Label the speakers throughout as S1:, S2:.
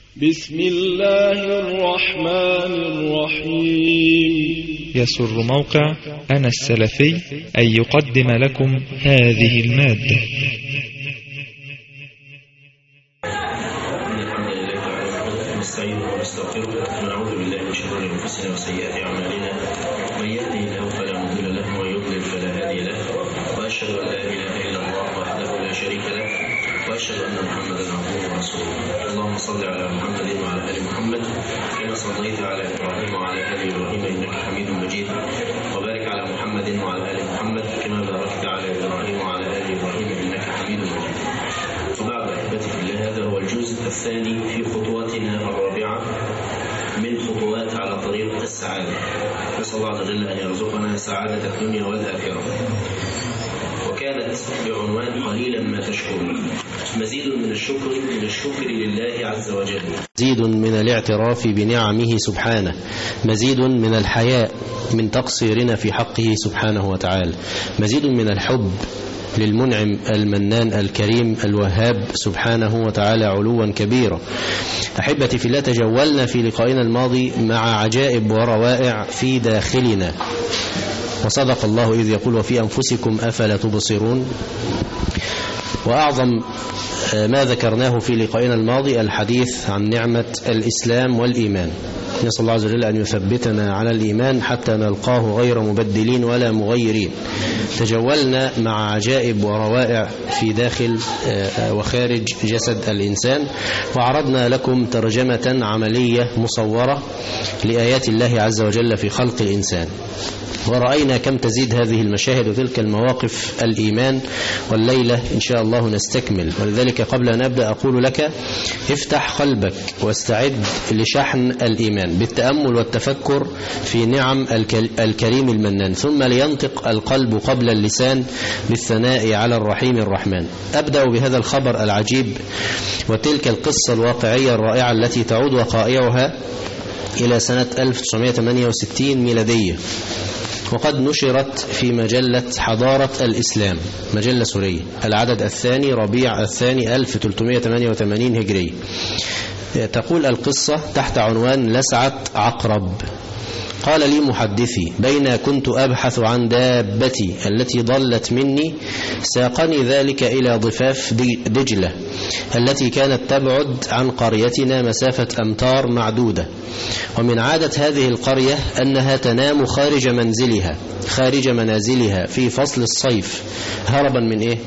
S1: بسم الله الرحمن الرحيم
S2: يسر موقع أنا السلفي أن يقدم لكم هذه المادة
S3: إن الحمد لله تعالى نستعينه ونستغفره ونعوذ بالله من شرور أنفسنا وسيئات أعمالنا من يهده الله فلا مضل له ومن يضلل فلا هادي له وأشهد أن لا إله إلا الله وحده لا شريك له وأشهد أن محمدا عبده ورسوله اللهم صل على محمد وعلى آل محمد كما صليت على إبراهيم وعلى آل إبراهيم إنك حميد مجيد وبارك على محمد وعلى آل محمد كما باركت على إبراهيم وعلى آل إبراهيم إنك حميد مجيد وبعد أحبتي في الله هذا هو الجزء الثاني في خطواتنا الرابعة من خطوات على طريق السعادة نسأل الله عز وجل أن يرزقنا سعادة الدنيا والآخرة وكانت بعنوان قليلا ما تشكرون مزيد من الشكر من الشكر لله عز وجل
S4: مزيد من الاعتراف بنعمه سبحانه مزيد من الحياء من تقصيرنا في حقه سبحانه وتعالى مزيد من الحب للمنعم المنان الكريم الوهاب سبحانه وتعالى علوا كبيرا أحبتي في الله تجولنا في لقائنا الماضي مع عجائب وروائع في داخلنا وصدق الله إذ يقول وفي أنفسكم أفلا تبصرون وأعظم ما ذكرناه في لقائنا الماضي الحديث عن نعمة الإسلام والإيمان نسأل الله عز وجل أن يثبتنا على الإيمان حتى نلقاه غير مبدلين ولا مغيرين تجولنا مع عجائب وروائع في داخل وخارج جسد الإنسان وعرضنا لكم ترجمة عملية مصورة لآيات الله عز وجل في خلق الإنسان ورأينا كم تزيد هذه المشاهد وتلك المواقف الإيمان والليلة إن شاء الله نستكمل ولذلك قبل أن أبدأ أقول لك افتح قلبك واستعد لشحن الإيمان بالتأمل والتفكر في نعم الكريم المنان ثم لينطق القلب قبل اللسان بالثناء على الرحيم الرحمن أبدأ بهذا الخبر العجيب وتلك القصة الواقعية الرائعة التي تعود وقائعها إلى سنة 1968 ميلادية وقد نشرت في مجلة حضارة الإسلام مجلة سورية العدد الثاني ربيع الثاني 1388 هجري تقول القصة تحت عنوان لسعة عقرب قال لي محدثي بين كنت أبحث عن دابتي التي ضلت مني ساقني ذلك إلى ضفاف دجلة التي كانت تبعد عن قريتنا مسافة أمتار معدودة ومن عادة هذه القرية أنها تنام خارج منزلها خارج منازلها في فصل الصيف هربا من إيه؟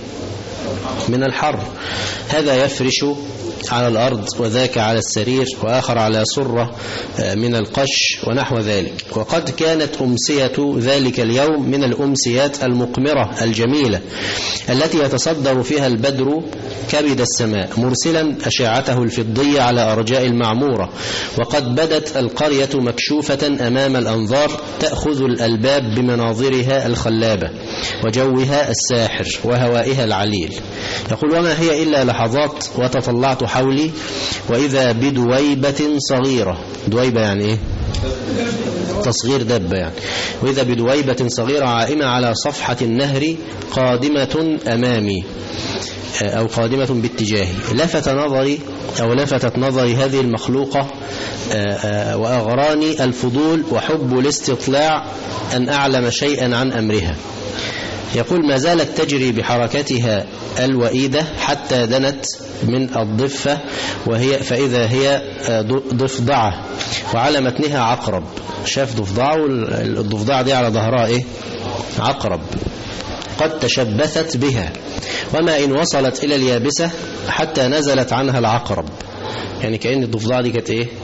S4: من الحر هذا يفرش على الأرض وذاك على السرير وآخر على سرة من القش ونحو ذلك وقد كانت أمسية ذلك اليوم من الأمسيات المقمرة الجميلة التي يتصدر فيها البدر كبد السماء مرسلا أشعته الفضية على أرجاء المعمورة وقد بدت القرية مكشوفة أمام الأنظار تأخذ الألباب بمناظرها الخلابة وجوها الساحر وهوائها العليل يقول وما هي إلا لحظات وتطلعت حولي وإذا بدويبة صغيرة دويبة يعني إيه تصغير دبة يعني وإذا بدويبة صغيرة عائمة على صفحة النهر قادمة أمامي أو قادمة باتجاهي لفت نظري أو لفتت نظري هذه المخلوقة وأغراني الفضول وحب الاستطلاع أن أعلم شيئا عن أمرها يقول ما زالت تجري بحركتها الوئيدة حتى دنت من الضفة وهي فإذا هي ضفدعة وعلى متنها عقرب شاف ضفدعة والضفدعة دي على ظهرها إيه عقرب قد تشبثت بها وما إن وصلت إلى اليابسة حتى نزلت عنها العقرب يعني كأن الضفدعة دي كانت إيه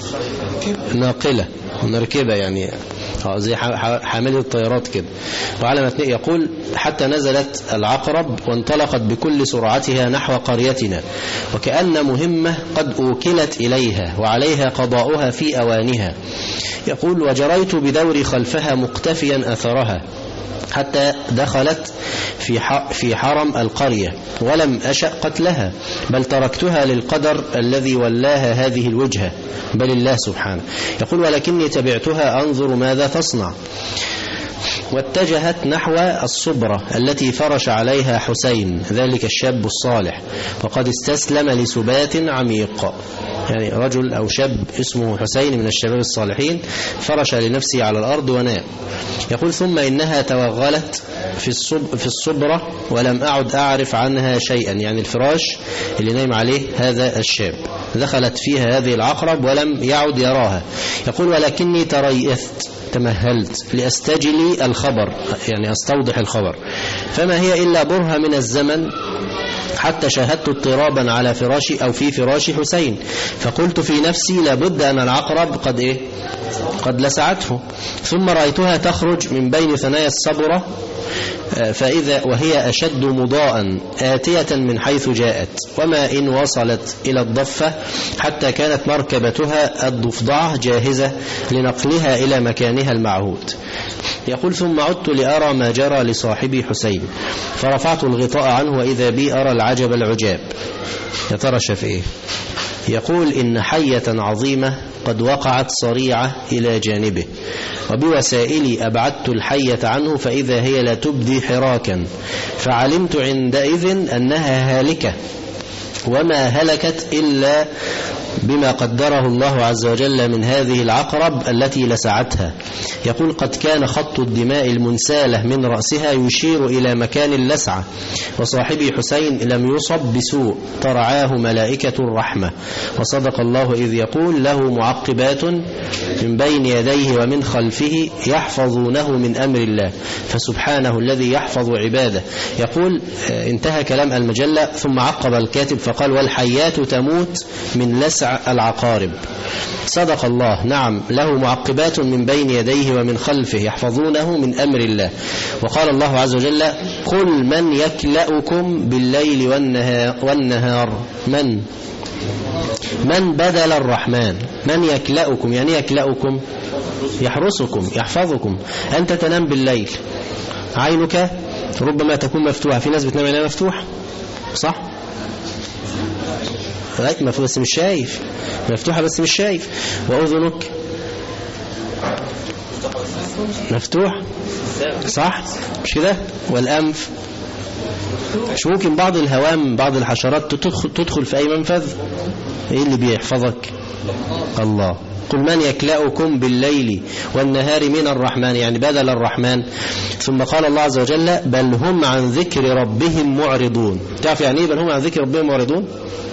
S4: ناقلة مركبة يعني زي حامل الطيارات كده وعلى متن يقول حتى نزلت العقرب وانطلقت بكل سرعتها نحو قريتنا وكأن مهمة قد أوكلت إليها وعليها قضاؤها في أوانها يقول وجريت بدوري خلفها مقتفيا أثرها حتى دخلت في في حرم القرية ولم أشأ قتلها بل تركتها للقدر الذي ولاها هذه الوجهة بل الله سبحانه يقول ولكني تبعتها أنظر ماذا تصنع واتجهت نحو الصبرة التي فرش عليها حسين ذلك الشاب الصالح وقد استسلم لسبات عميق يعني رجل أو شاب اسمه حسين من الشباب الصالحين فرش لنفسه على الأرض ونام يقول ثم إنها توغلت في الصب في الصبرة ولم أعد أعرف عنها شيئا يعني الفراش اللي نايم عليه هذا الشاب دخلت فيها هذه العقرب ولم يعد يراها يقول ولكني تريثت تمهلت لأستجلي الخبر يعني أستوضح الخبر فما هي إلا برهة من الزمن حتى شاهدت اضطرابا على فراشي أو في فراش حسين فقلت في نفسي لابد أن العقرب قد إيه قد لسعته ثم رأيتها تخرج من بين ثنايا الصبرة فإذا وهي أشد مضاء آتية من حيث جاءت وما إن وصلت إلى الضفة حتى كانت مركبتها الضفدعة جاهزة لنقلها إلى مكانها المعهود يقول ثم عدت لأرى ما جرى لصاحبي حسين فرفعت الغطاء عنه وإذا بي أرى العجب العجاب يا ترى شاف إيه يقول إن حية عظيمة قد وقعت صريعة إلى جانبه وبوسائلي أبعدت الحية عنه فإذا هي لا تبدي حراكا فعلمت عندئذ أنها هالكة وما هلكت إلا بما قدره الله عز وجل من هذه العقرب التي لسعتها يقول قد كان خط الدماء المنسالة من رأسها يشير إلى مكان اللسعة وصاحبي حسين لم يصب بسوء ترعاه ملائكة الرحمة وصدق الله إذ يقول له معقبات من بين يديه ومن خلفه يحفظونه من أمر الله فسبحانه الذي يحفظ عباده يقول انتهى كلام المجلة ثم عقب الكاتب فقال والحيات تموت من لسع العقارب صدق الله نعم له معقبات من بين يديه ومن خلفه يحفظونه من أمر الله وقال الله عز وجل قل من يكلأكم بالليل والنهار, والنهار من من بدل الرحمن من يكلأكم يعني يكلأكم يحرسكم يحفظكم أنت تنام بالليل عينك ربما تكون مفتوحة في ناس بتنام عينها مفتوحة صح مفتوحة بس مش شايف مفتوحة بس مش شايف وأذنك مفتوح صح مش كده والأنف مش ممكن بعض الهوام بعض الحشرات تدخل, تدخل في أي منفذ إيه اللي بيحفظك الله قل من يكلأكم بالليل والنهار من الرحمن يعني بدل الرحمن ثم قال الله عز وجل بل هم عن ذكر ربهم معرضون تعرف يعني ايه بل هم عن ذكر ربهم معرضون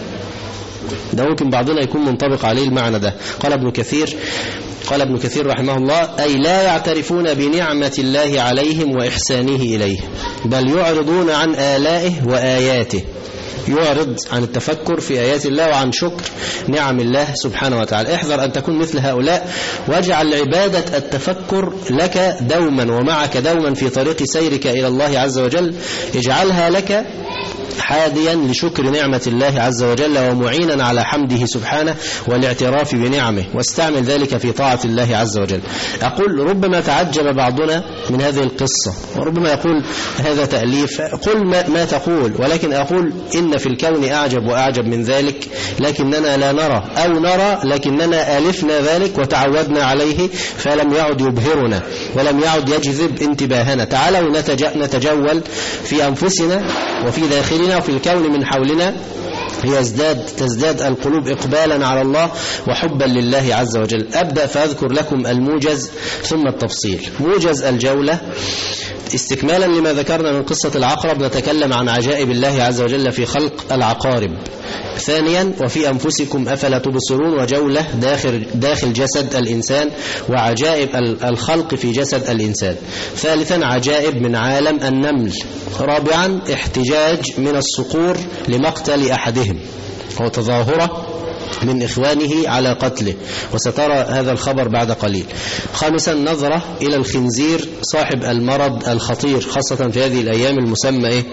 S4: ده ممكن بعضنا يكون منطبق عليه المعنى ده قال ابن كثير قال ابن كثير رحمه الله أي لا يعترفون بنعمة الله عليهم وإحسانه إليه بل يعرضون عن آلائه وآياته يعرض عن التفكر في آيات الله وعن شكر نعم الله سبحانه وتعالى احذر أن تكون مثل هؤلاء واجعل عبادة التفكر لك دوما ومعك دوما في طريق سيرك إلى الله عز وجل اجعلها لك حاديا لشكر نعمة الله عز وجل ومعينا على حمده سبحانه والاعتراف بنعمه واستعمل ذلك في طاعة الله عز وجل أقول ربما تعجب بعضنا من هذه القصة وربما يقول هذا تأليف قل ما, ما تقول ولكن أقول إن في الكون أعجب وأعجب من ذلك لكننا لا نرى أو نرى لكننا ألفنا ذلك وتعودنا عليه فلم يعد يبهرنا ولم يعد يجذب انتباهنا تعالوا نتجول في أنفسنا وفي داخلنا وفي الكون من حولنا يزداد تزداد القلوب إقبالا على الله وحبا لله عز وجل أبدأ فأذكر لكم الموجز ثم التفصيل موجز الجولة استكمالا لما ذكرنا من قصة العقرب نتكلم عن عجائب الله عز وجل في خلق العقارب ثانيا وفي أنفسكم أفلا تبصرون وجولة داخل, داخل جسد الإنسان وعجائب الخلق في جسد الإنسان ثالثا عجائب من عالم النمل رابعا احتجاج من الصقور لمقتل أحدهم هو تظاهرة من إخوانه على قتله وسترى هذا الخبر بعد قليل خامسا نظرة إلى الخنزير صاحب المرض الخطير خاصة في هذه الأيام المسمى إيه؟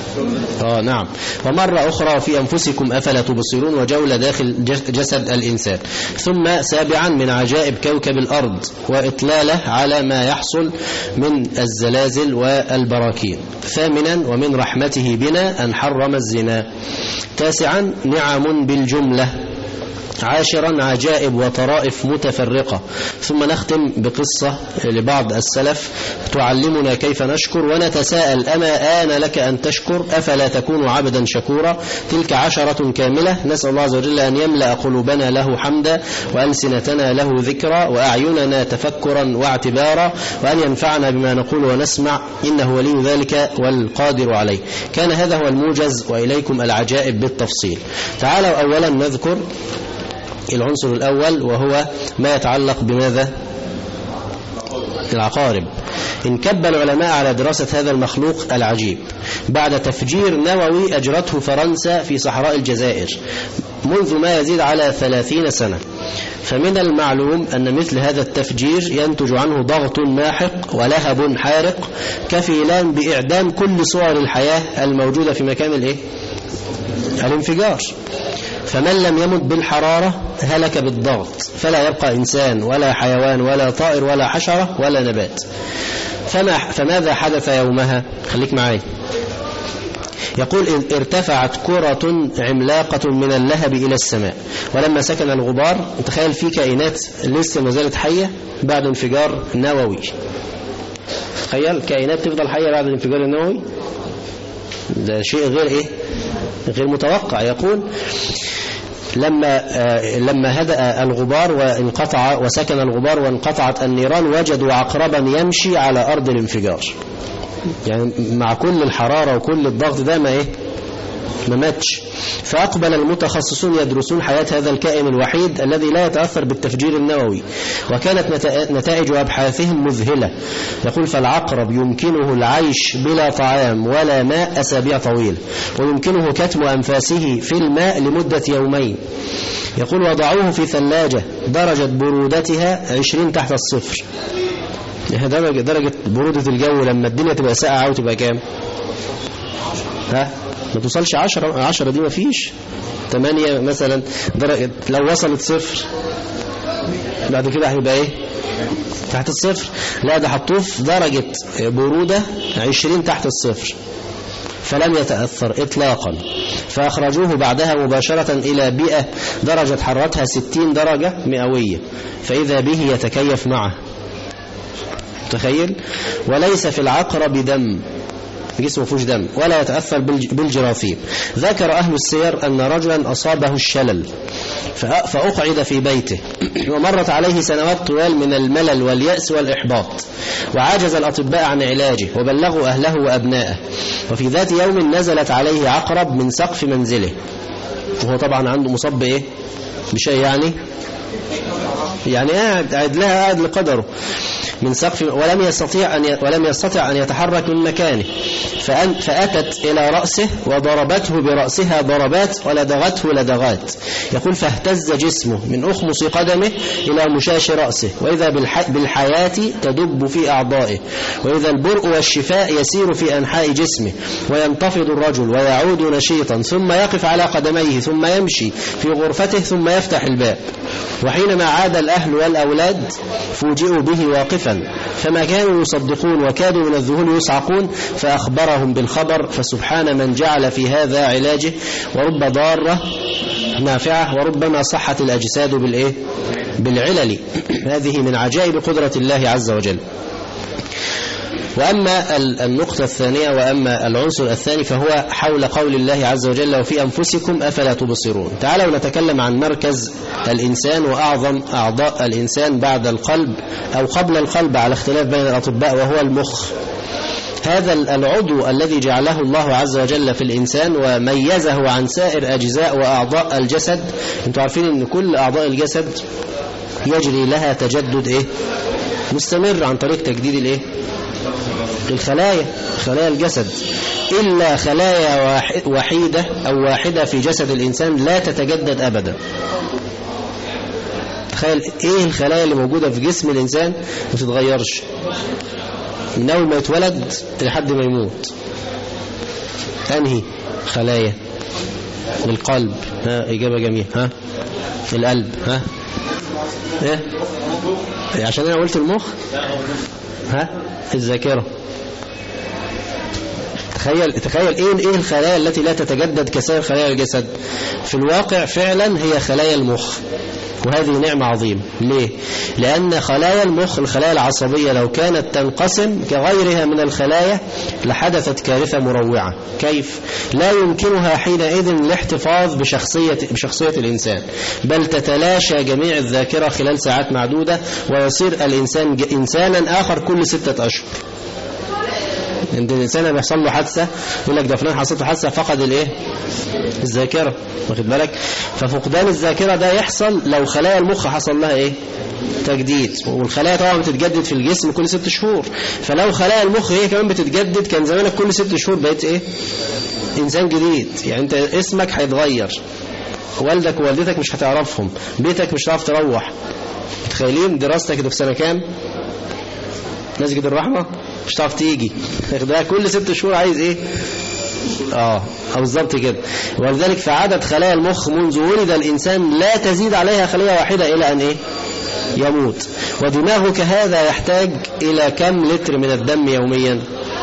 S4: آه نعم ومرة أخرى في أنفسكم أفلا تبصرون وجولة داخل جسد الإنسان ثم سابعا من عجائب كوكب الأرض وإطلالة على ما يحصل من الزلازل والبراكين ثامنا ومن رحمته بنا أن حرم الزنا تاسعا نعم بالجملة عاشرا عجائب وطرائف متفرقة ثم نختم بقصة لبعض السلف تعلمنا كيف نشكر ونتساءل أما آن لك أن تشكر أفلا تكون عبدا شكورا تلك عشرة كاملة نسأل الله عز وجل أن يملأ قلوبنا له حمدا وألسنتنا له ذكرا وأعيننا تفكرا واعتبارا وأن ينفعنا بما نقول ونسمع إنه ولي ذلك والقادر عليه كان هذا هو الموجز وإليكم العجائب بالتفصيل تعالوا أولا نذكر العنصر الأول وهو ما يتعلق بماذا العقارب انكب العلماء على دراسة هذا المخلوق العجيب بعد تفجير نووي أجرته فرنسا في صحراء الجزائر منذ ما يزيد على ثلاثين سنة فمن المعلوم أن مثل هذا التفجير ينتج عنه ضغط ماحق ولهب حارق كفيلان بإعدام كل صور الحياة الموجودة في مكان الإيه؟ الانفجار فمن لم يمت بالحرارة هلك بالضغط فلا يبقى إنسان ولا حيوان ولا طائر ولا حشرة ولا نبات فما فماذا حدث يومها خليك معايا يقول إن ارتفعت كرة عملاقة من اللهب إلى السماء ولما سكن الغبار تخيل في كائنات لسه ما زالت حية بعد انفجار نووي تخيل كائنات تفضل حية بعد الانفجار النووي ده شيء غير ايه غير متوقع يقول لما آه لما هدأ الغبار وانقطع وسكن الغبار وانقطعت النيران وجدوا عقربا يمشي على أرض الانفجار يعني مع كل الحرارة وكل الضغط ده ما ايه ما ماتش فأقبل المتخصصون يدرسون حياة هذا الكائن الوحيد الذي لا يتأثر بالتفجير النووي وكانت نتائج أبحاثهم مذهلة يقول فالعقرب يمكنه العيش بلا طعام ولا ماء أسابيع طويلة ويمكنه كتم أنفاسه في الماء لمدة يومين يقول وضعوه في ثلاجة درجة برودتها 20 تحت الصفر درجة, درجة برودة الجو لما الدنيا تبقى ساقعة وتبقى كام ها ما توصلش 10 10 دي ما فيش 8 مثلا درجة لو وصلت صفر بعد كده هيبقى ايه تحت الصفر لا ده حطوه في درجة برودة 20 تحت الصفر فلم يتأثر إطلاقا فأخرجوه بعدها مباشرة إلى بيئة درجة حرارتها 60 درجة مئوية فإذا به يتكيف معه تخيل وليس في العقرب دم جسمه فيهوش دم ولا يتأثر بالجراثيم ذكر أهل السير أن رجلا أصابه الشلل فأقعد في بيته ومرت عليه سنوات طوال من الملل واليأس والإحباط وعاجز الأطباء عن علاجه وبلغوا أهله وأبنائه وفي ذات يوم نزلت عليه عقرب من سقف منزله وهو طبعا عنده مصاب بإيه بشيء يعني يعني قاعد قاعد لها قاعد لقدره من سقف ولم يستطيع أن ولم يستطع أن يتحرك من مكانه فأن فأتت إلى رأسه وضربته برأسها ضربات ولدغته لدغات يقول فاهتز جسمه من أخمص قدمه إلى مشاش رأسه وإذا بالح بالحياة تدب في أعضائه وإذا البرء والشفاء يسير في أنحاء جسمه وينتفض الرجل ويعود نشيطا ثم يقف على قدميه ثم يمشي في غرفته ثم يفتح الباب وحينما عاد الأهل والأولاد فوجئوا به واقفا فما كانوا يصدقون وكادوا من الذهول يصعقون فأخبرهم بالخبر فسبحان من جعل في هذا علاجه ورب ضارة نافعة وربما صحت الأجساد بالإيه؟ بالعلل هذه من عجائب قدرة الله عز وجل وأما النقطة الثانية وأما العنصر الثاني فهو حول قول الله عز وجل وفي أنفسكم أفلا تبصرون تعالوا نتكلم عن مركز الإنسان وأعظم أعضاء الإنسان بعد القلب أو قبل القلب على اختلاف بين الأطباء وهو المخ هذا العضو الذي جعله الله عز وجل في الإنسان وميزه عن سائر أجزاء وأعضاء الجسد انتم عارفين أن كل أعضاء الجسد يجري لها تجدد إيه؟ مستمر عن طريق تجديد الإيه؟ الخلايا خلايا الجسد إلا خلايا وحيدة أو واحدة في جسد الإنسان لا تتجدد أبدا تخيل إيه الخلايا اللي موجودة في جسم الإنسان ما تتغيرش من أول ما يتولد لحد ما يموت أنهي خلايا القلب ها إجابة جميلة ها القلب ها ايه عشان انا قلت المخ ها الذاكره تخيل تخيل ايه ايه الخلايا التي لا تتجدد كسائر خلايا الجسد في الواقع فعلا هي خلايا المخ وهذه نعمة عظيمة ليه؟ لأن خلايا المخ الخلايا العصبية لو كانت تنقسم كغيرها من الخلايا لحدثت كارثة مروعة كيف؟ لا يمكنها حينئذ الاحتفاظ بشخصية, بشخصية الإنسان بل تتلاشى جميع الذاكرة خلال ساعات معدودة ويصير الإنسان إنسانا آخر كل ستة أشهر عند الإنسان لما يحصل له حادثة يقول لك ده فلان حصلت له حادثة فقد الإيه؟ الذاكرة واخد بالك ففقدان الذاكرة ده يحصل لو خلايا المخ حصل لها إيه؟ تجديد والخلايا طبعا بتتجدد في الجسم كل ست شهور فلو خلايا المخ هي كمان بتتجدد كان زمانك كل ست شهور بقيت إيه؟ إنسان جديد يعني أنت اسمك هيتغير والدك ووالدتك مش هتعرفهم بيتك مش هتعرف تروح متخيلين دراستك ده في سنة كام؟ مسجد الرحمة مش هتعرف تيجي ده كل ست شهور عايز ايه اه بالظبط كده ولذلك فعدد خلايا المخ منذ ولد الانسان لا تزيد عليها خليه واحده الى ان ايه يموت ودماغك هذا يحتاج الى كم لتر من الدم يوميا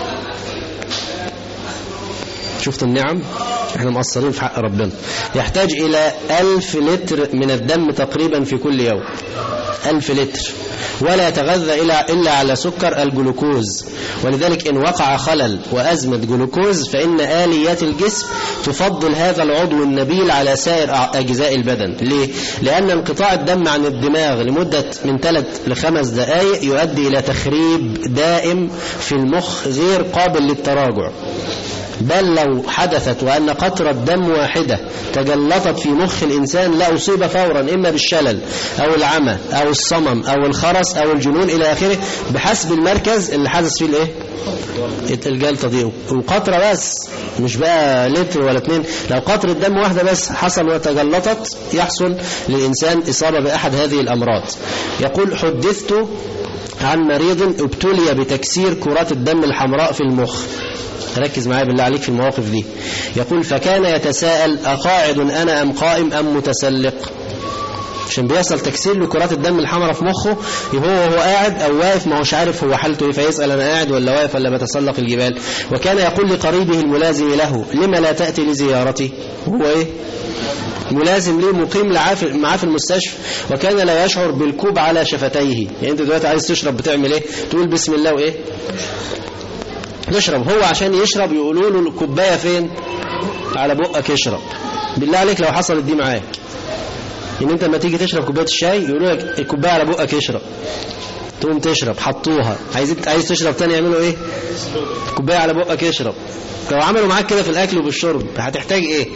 S4: شفت النعم احنا مقصرين في حق ربنا يحتاج الى ألف لتر من الدم تقريبا في كل يوم ألف لتر ولا يتغذى إلا, إلا على سكر الجلوكوز ولذلك إن وقع خلل وأزمة جلوكوز فإن آليات الجسم تفضل هذا العضو النبيل على سائر أجزاء البدن ليه؟ لأن انقطاع الدم عن الدماغ لمدة من ثلاث لخمس دقائق يؤدي إلى تخريب دائم في المخ غير قابل للتراجع بل لو حدثت وأن قطرة دم واحدة تجلطت في مخ الإنسان لا أصيب فورا إما بالشلل أو العمى أو الصمم أو الخرس أو الجنون إلى آخره بحسب المركز اللي حدث فيه الإيه؟ الجلطة دي وقطرة بس مش بقى لتر ولا اتنين لو قطرة دم واحدة بس حصل وتجلطت يحصل للإنسان إصابة بأحد هذه الأمراض يقول حدثت عن مريض ابتلي بتكسير كرات الدم الحمراء في المخ ركز معايا بالله عليك في المواقف دي يقول فكان يتساءل أقاعد أنا أم قائم أم متسلق عشان بيحصل تكسير لكرات الدم الحمراء في مخه يبقى هو هو قاعد او واقف ما هوش عارف هو حالته ايه فيسال انا قاعد ولا واقف ولا بتسلق الجبال وكان يقول لقريبه الملازم له لما لا تاتي لزيارتي هو ايه ملازم ليه مقيم معاه في المستشفى وكان لا يشعر بالكوب على شفتيه يعني انت دلوقتي عايز تشرب بتعمل ايه تقول بسم الله وايه تشرب هو عشان يشرب يقولوا له الكوبايه فين على بقك اشرب بالله عليك لو حصلت دي معاك ان انت لما تيجي تشرب كوبايه الشاي يقولوا لك الكوبايه على بقك اشرب تقوم تشرب حطوها عايز عايز تشرب تاني يعملوا ايه كوبايه على بقك اشرب لو عملوا معاك كده في الاكل وبالشرب هتحتاج ايه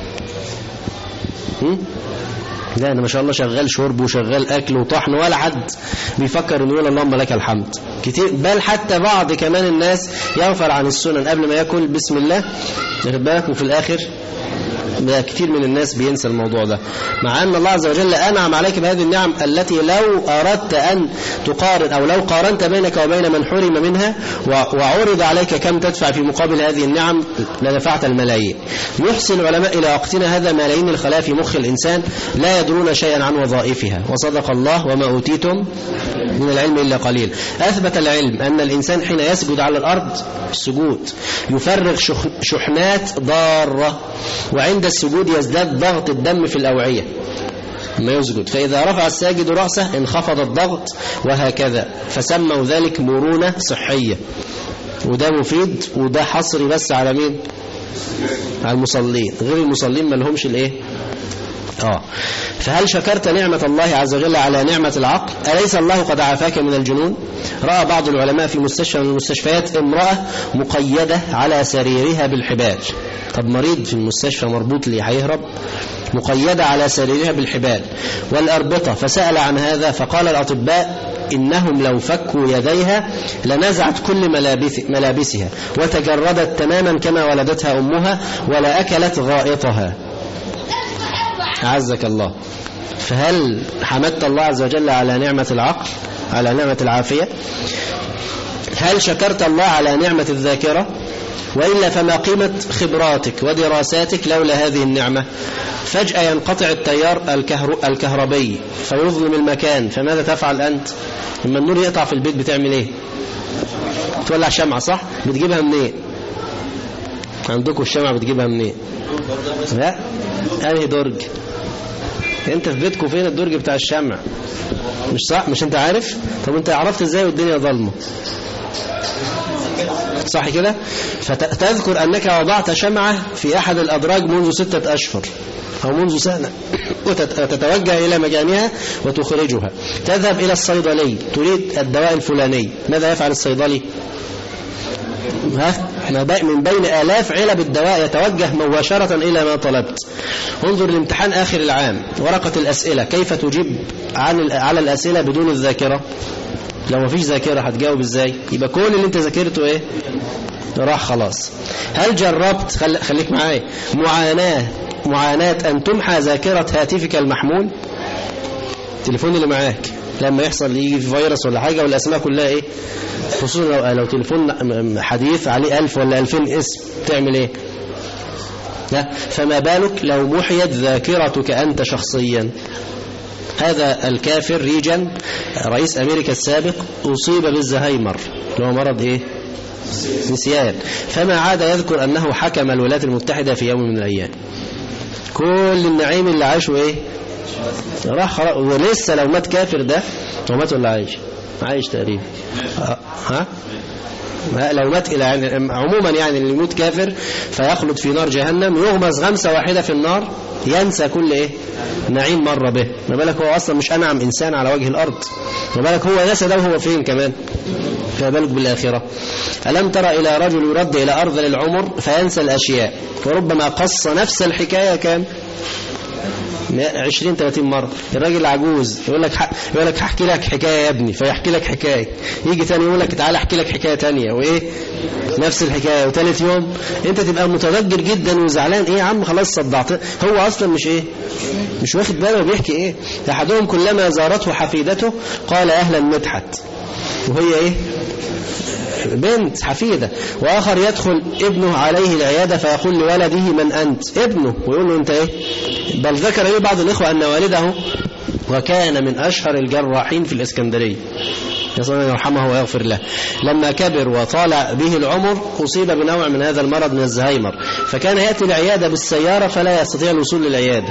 S4: هم؟ لا انا ما شاء الله شغال شرب وشغال اكل وطحن ولا حد بيفكر انه يقول اللهم لك الحمد كتير بل حتى بعض كمان الناس يغفل عن السنن قبل ما ياكل بسم الله واخد بالك وفي الاخر ده كتير من الناس بينسى الموضوع ده مع أن الله عز وجل أنعم عليك بهذه النعم التي لو أردت أن تقارن أو لو قارنت بينك وبين من حرم منها وعرض عليك كم تدفع في مقابل هذه النعم لدفعت الملايين يحسن العلماء إلى وقتنا هذا ملايين الخلايا في مخ الإنسان لا يدرون شيئا عن وظائفها وصدق الله وما أوتيتم من العلم إلا قليل أثبت العلم أن الإنسان حين يسجد على الأرض السجود يفرغ شحنات ضارة وعند السجود يزداد ضغط الدم في الأوعية ما يسجد فإذا رفع الساجد رأسه انخفض الضغط وهكذا فسموا ذلك مرونة صحية وده مفيد وده حصري بس على مين على المصلين غير المصلين ما لهمش الايه آه فهل شكرت نعمة الله عز وجل على نعمة العقل أليس الله قد عافاك من الجنون رأى بعض العلماء في مستشفى من المستشفيات امرأة مقيدة على سريرها بالحبال طب مريض في المستشفى مربوط ليه هيهرب مقيدة على سريرها بالحبال والأربطة فسأل عن هذا فقال الأطباء إنهم لو فكوا يديها لنزعت كل ملابس ملابسها وتجردت تماما كما ولدتها أمها ولا أكلت غائطها عزك الله فهل حمدت الله عز وجل على نعمة العقل على نعمة العافية هل شكرت الله على نعمة الذاكرة وإلا فما قيمة خبراتك ودراساتك لولا هذه النعمة فجأة ينقطع التيار الكهر... الكهربي فيظلم المكان فماذا تفعل أنت لما النور يقطع في البيت بتعمل ايه تولع شمعة صح بتجيبها منين إيه؟ عندكم الشمع بتجيبها منين لا انهي درج انت في بيتكم فين الدرج بتاع الشمع مش صح مش انت عارف طب انت عرفت ازاي والدنيا ظلمه صح كده فتذكر أنك وضعت شمعة في أحد الأدراج منذ ستة أشهر أو منذ سنة وتتوجه إلى مكانها وتخرجها تذهب إلى الصيدلي تريد الدواء الفلاني ماذا يفعل الصيدلي ها من بين آلاف علب الدواء يتوجه مباشرة إلى ما طلبت انظر لامتحان آخر العام ورقة الأسئلة كيف تجيب عن على الأسئلة بدون الذاكرة لو ما فيش ذاكرة هتجاوب ازاي يبقى كل اللي انت ذاكرته ايه راح خلاص هل جربت خل... خليك معايا معاناة معاناة أن تمحى ذاكرة هاتفك المحمول التليفون اللي معاك لما يحصل يجي في فيروس ولا حاجة والأسماء كلها إيه خصوصا لو, لو تليفون حديث عليه ألف ولا ألفين اسم تعمل إيه لا فما بالك لو محيت ذاكرتك أنت شخصيا هذا الكافر ريجن رئيس أمريكا السابق أصيب بالزهايمر اللي هو مرض إيه نسيان فما عاد يذكر أنه حكم الولايات المتحدة في يوم من الأيام كل النعيم اللي عاشه إيه راح خلاص ولسه لو مات كافر ده هو مات ولا عايش عايش تقريبا ها لو مات إلى يعني عموما يعني اللي يموت كافر فيخلد في نار جهنم يغمز غمسة واحدة في النار ينسى كل إيه نعيم مر به ما بالك هو أصلا مش أنعم إنسان على وجه الأرض ما بالك هو نسى ده وهو فين كمان فما بالك بالآخرة ألم ترى إلى رجل يرد إلى أرض العمر فينسى الأشياء وربما قص نفس الحكاية كان 20 30 مرة الراجل العجوز يقول لك يقول لك هحكي لك حكاية يا ابني فيحكي لك حكاية يجي ثاني يقول لك تعالى احكي لك حكاية ثانيه وايه نفس الحكاية وثالث يوم انت تبقى متضجر جدا وزعلان ايه يا عم خلاص صدعت هو اصلا مش ايه مش واخد باله بيحكي ايه احدهم كلما زارته حفيدته قال اهلا مدحت وهي ايه بنت حفيدة وآخر يدخل ابنه عليه العيادة فيقول لولده من أنت ابنه ويقول له أنت إيه بل ذكر لي بعض الإخوة أن والده وكان من أشهر الجراحين في الإسكندرية يصل أن يرحمه ويغفر له لما كبر وطال به العمر أصيب بنوع من هذا المرض من الزهايمر فكان يأتي العيادة بالسيارة فلا يستطيع الوصول للعيادة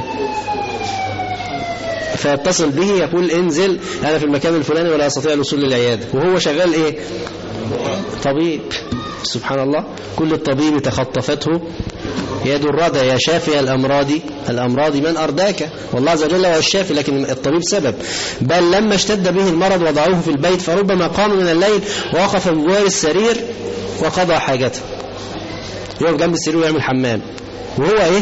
S4: فيتصل به يقول انزل أنا في المكان الفلاني ولا أستطيع الوصول للعيادة وهو شغال إيه طبيب سبحان الله كل الطبيب تخطفته يد الردى يا شافي الأمراض الأمراض من أرداك والله عز وجل هو الشافي لكن الطبيب سبب بل لما اشتد به المرض وضعوه في البيت فربما قام من الليل ووقف بجوار السرير وقضى حاجته يقف جنب السرير ويعمل حمام وهو ايه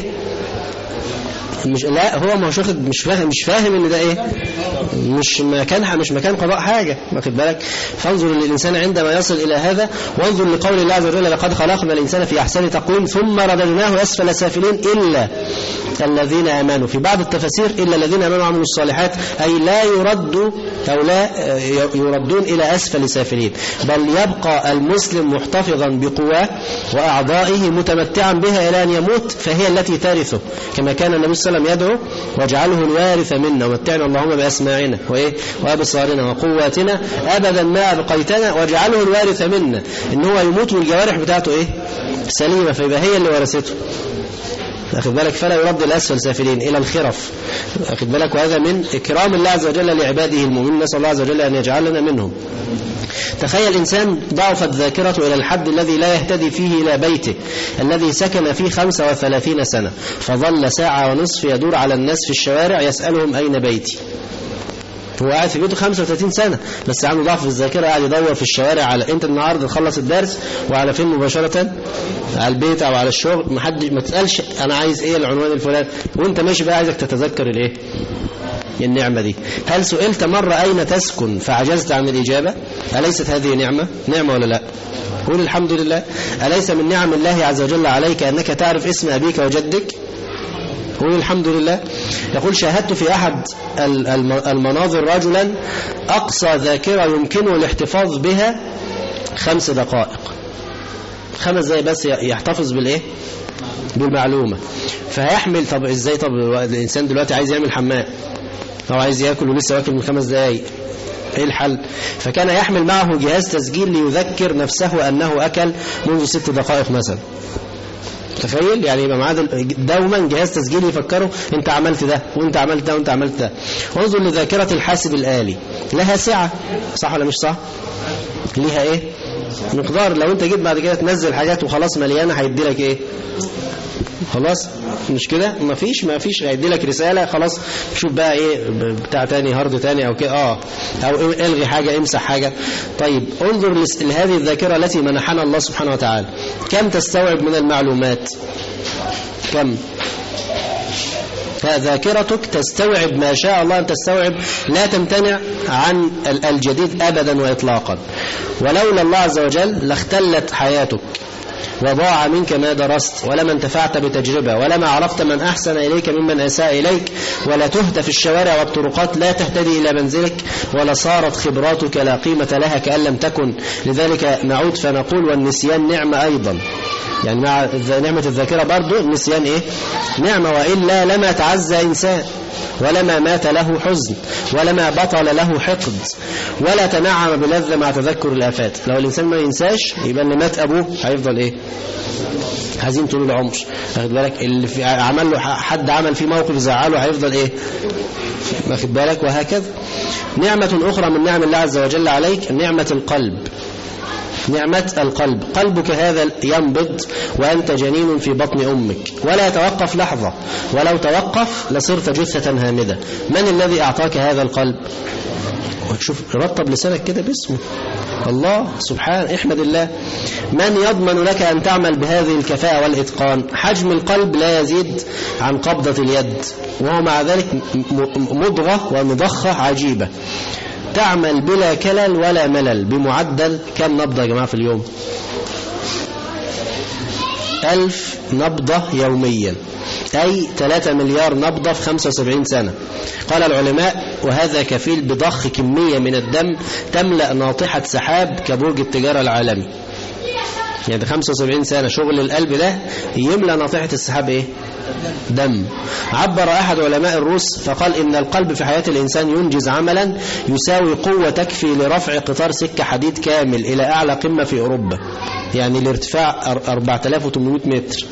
S4: مش لا هو مش واخد مش فاهم مش فاهم ان ده ايه مش مكان مش مكان قضاء حاجة واخد بالك فانظر للإنسان عندما يصل إلى هذا وانظر لقول الله عز وجل لقد خلقنا الإنسان في أحسن تقويم ثم رددناه أسفل سافلين إلا الذين آمنوا في بعض التفاسير إلا الذين آمنوا وعملوا الصالحات أي لا يرد أو لا يردون إلى أسفل سافلين بل يبقى المسلم محتفظا بقواه وأعضائه متمتعا بها إلى أن يموت فهي التي ترثه كما كان النبي صلى الله عليه وسلم يدعو واجعله الوارث منا ومتعنا اللهم بأسماعنا وإيه وأبصارنا وقواتنا أبدا ما أبقيتنا واجعله الوارث منا إن هو يموت والجوارح بتاعته إيه سليمة فيبقى هي اللي ورثته أخذ بالك فلا يرد الأسفل سافلين إلى الخرف أخذ بالك وهذا من إكرام الله عز وجل لعباده المؤمنين نسأل الله عز وجل أن يجعلنا منهم تخيل إنسان ضعفت ذاكرته إلى الحد الذي لا يهتدي فيه إلى بيته الذي سكن فيه 35 سنة فظل ساعة ونصف يدور على الناس في الشوارع يسألهم أين بيتي هو قاعد في بيته 35 سنة بس عنده ضعف في الذاكرة قاعد يدور في الشوارع على انت النهارده تخلص الدرس وعلى فين مباشرة على البيت او على الشغل ما حد ما تسالش انا عايز ايه العنوان الفلاني وانت ماشي بقى عايزك تتذكر الايه النعمة دي هل سئلت مرة أين تسكن فعجزت عن الإجابة أليست هذه نعمة نعمة ولا لا قول الحمد لله أليس من نعم الله عز وجل عليك أنك تعرف اسم أبيك وجدك قول الحمد لله يقول شاهدت في أحد المناظر رجلا أقصى ذاكرة يمكنه الاحتفاظ بها خمس دقائق خمس دقائق بس يحتفظ بالإيه بالمعلومة فهيحمل طب ازاي طب الإنسان دلوقتي عايز يعمل حمام أو عايز يأكل ولسه واكل من خمس دقائق ايه الحل فكان يحمل معه جهاز تسجيل ليذكر نفسه أنه أكل منذ ست دقائق مثلا تخيل يعني يبقى معاه دوما جهاز تسجيل يفكره انت عملت ده وانت عملت ده وانت عملت ده انظر لذاكرة الحاسب الآلي لها سعة صح ولا مش صح ليها ايه مقدار لو انت جيت بعد كده تنزل حاجات وخلاص مليانة هيدي لك ايه خلاص مش كده مفيش مفيش هيدي لك رسالة خلاص شوف بقى ايه بتاع تاني هارد تاني او كده اه او الغي حاجة امسح حاجة طيب انظر لهذه الذاكرة التي منحنا الله سبحانه وتعالى كم تستوعب من المعلومات كم فذاكرتك تستوعب ما شاء الله أن تستوعب لا تمتنع عن الجديد أبدا وإطلاقا ولولا الله عز وجل لاختلت حياتك وضاع منك ما درست ولما انتفعت بتجربة ولما عرفت من أحسن إليك ممن أساء إليك ولا تهت في الشوارع والطرقات لا تهتدي إلى منزلك ولا صارت خبراتك لا قيمة لها كأن لم تكن لذلك نعود فنقول والنسيان نعمة أيضا يعني مع نعمة الذاكرة برضو النسيان إيه نعمة وإلا لما تعزى إنسان ولما مات له حزن ولما بطل له حقد ولا تنعم بلذة مع تذكر الآفات لو الإنسان ما ينساش يبقى اللي مات أبوه هيفضل إيه حزين طول العمر واخد بالك اللي في عمل له حد عمل فيه موقف زعله هيفضل ايه واخد بالك وهكذا نعمة أخرى من نعم الله عز وجل عليك نعمة القلب نعمة القلب قلبك هذا ينبض وأنت جنين في بطن أمك ولا يتوقف لحظة ولو توقف لصرت جثة هامدة من الذي أعطاك هذا القلب شوف رطب لسانك كده باسمه الله سبحانه احمد الله من يضمن لك أن تعمل بهذه الكفاءة والإتقان حجم القلب لا يزيد عن قبضة اليد وهو مع ذلك مضغة ومضخة عجيبة تعمل بلا كلل ولا ملل بمعدل كم نبضة يا جماعة في اليوم ألف نبضة يوميا أي 3 مليار نبضة في 75 سنة قال العلماء وهذا كفيل بضخ كمية من الدم تملأ ناطحة سحاب كبرج التجارة العالمي يعني 75 سنة شغل القلب ده يملأ ناطحة السحاب ايه دم عبر أحد علماء الروس فقال إن القلب في حياة الإنسان ينجز عملا يساوي قوة تكفي لرفع قطار سكة حديد كامل إلى أعلى قمة في أوروبا يعني الارتفاع 4800 متر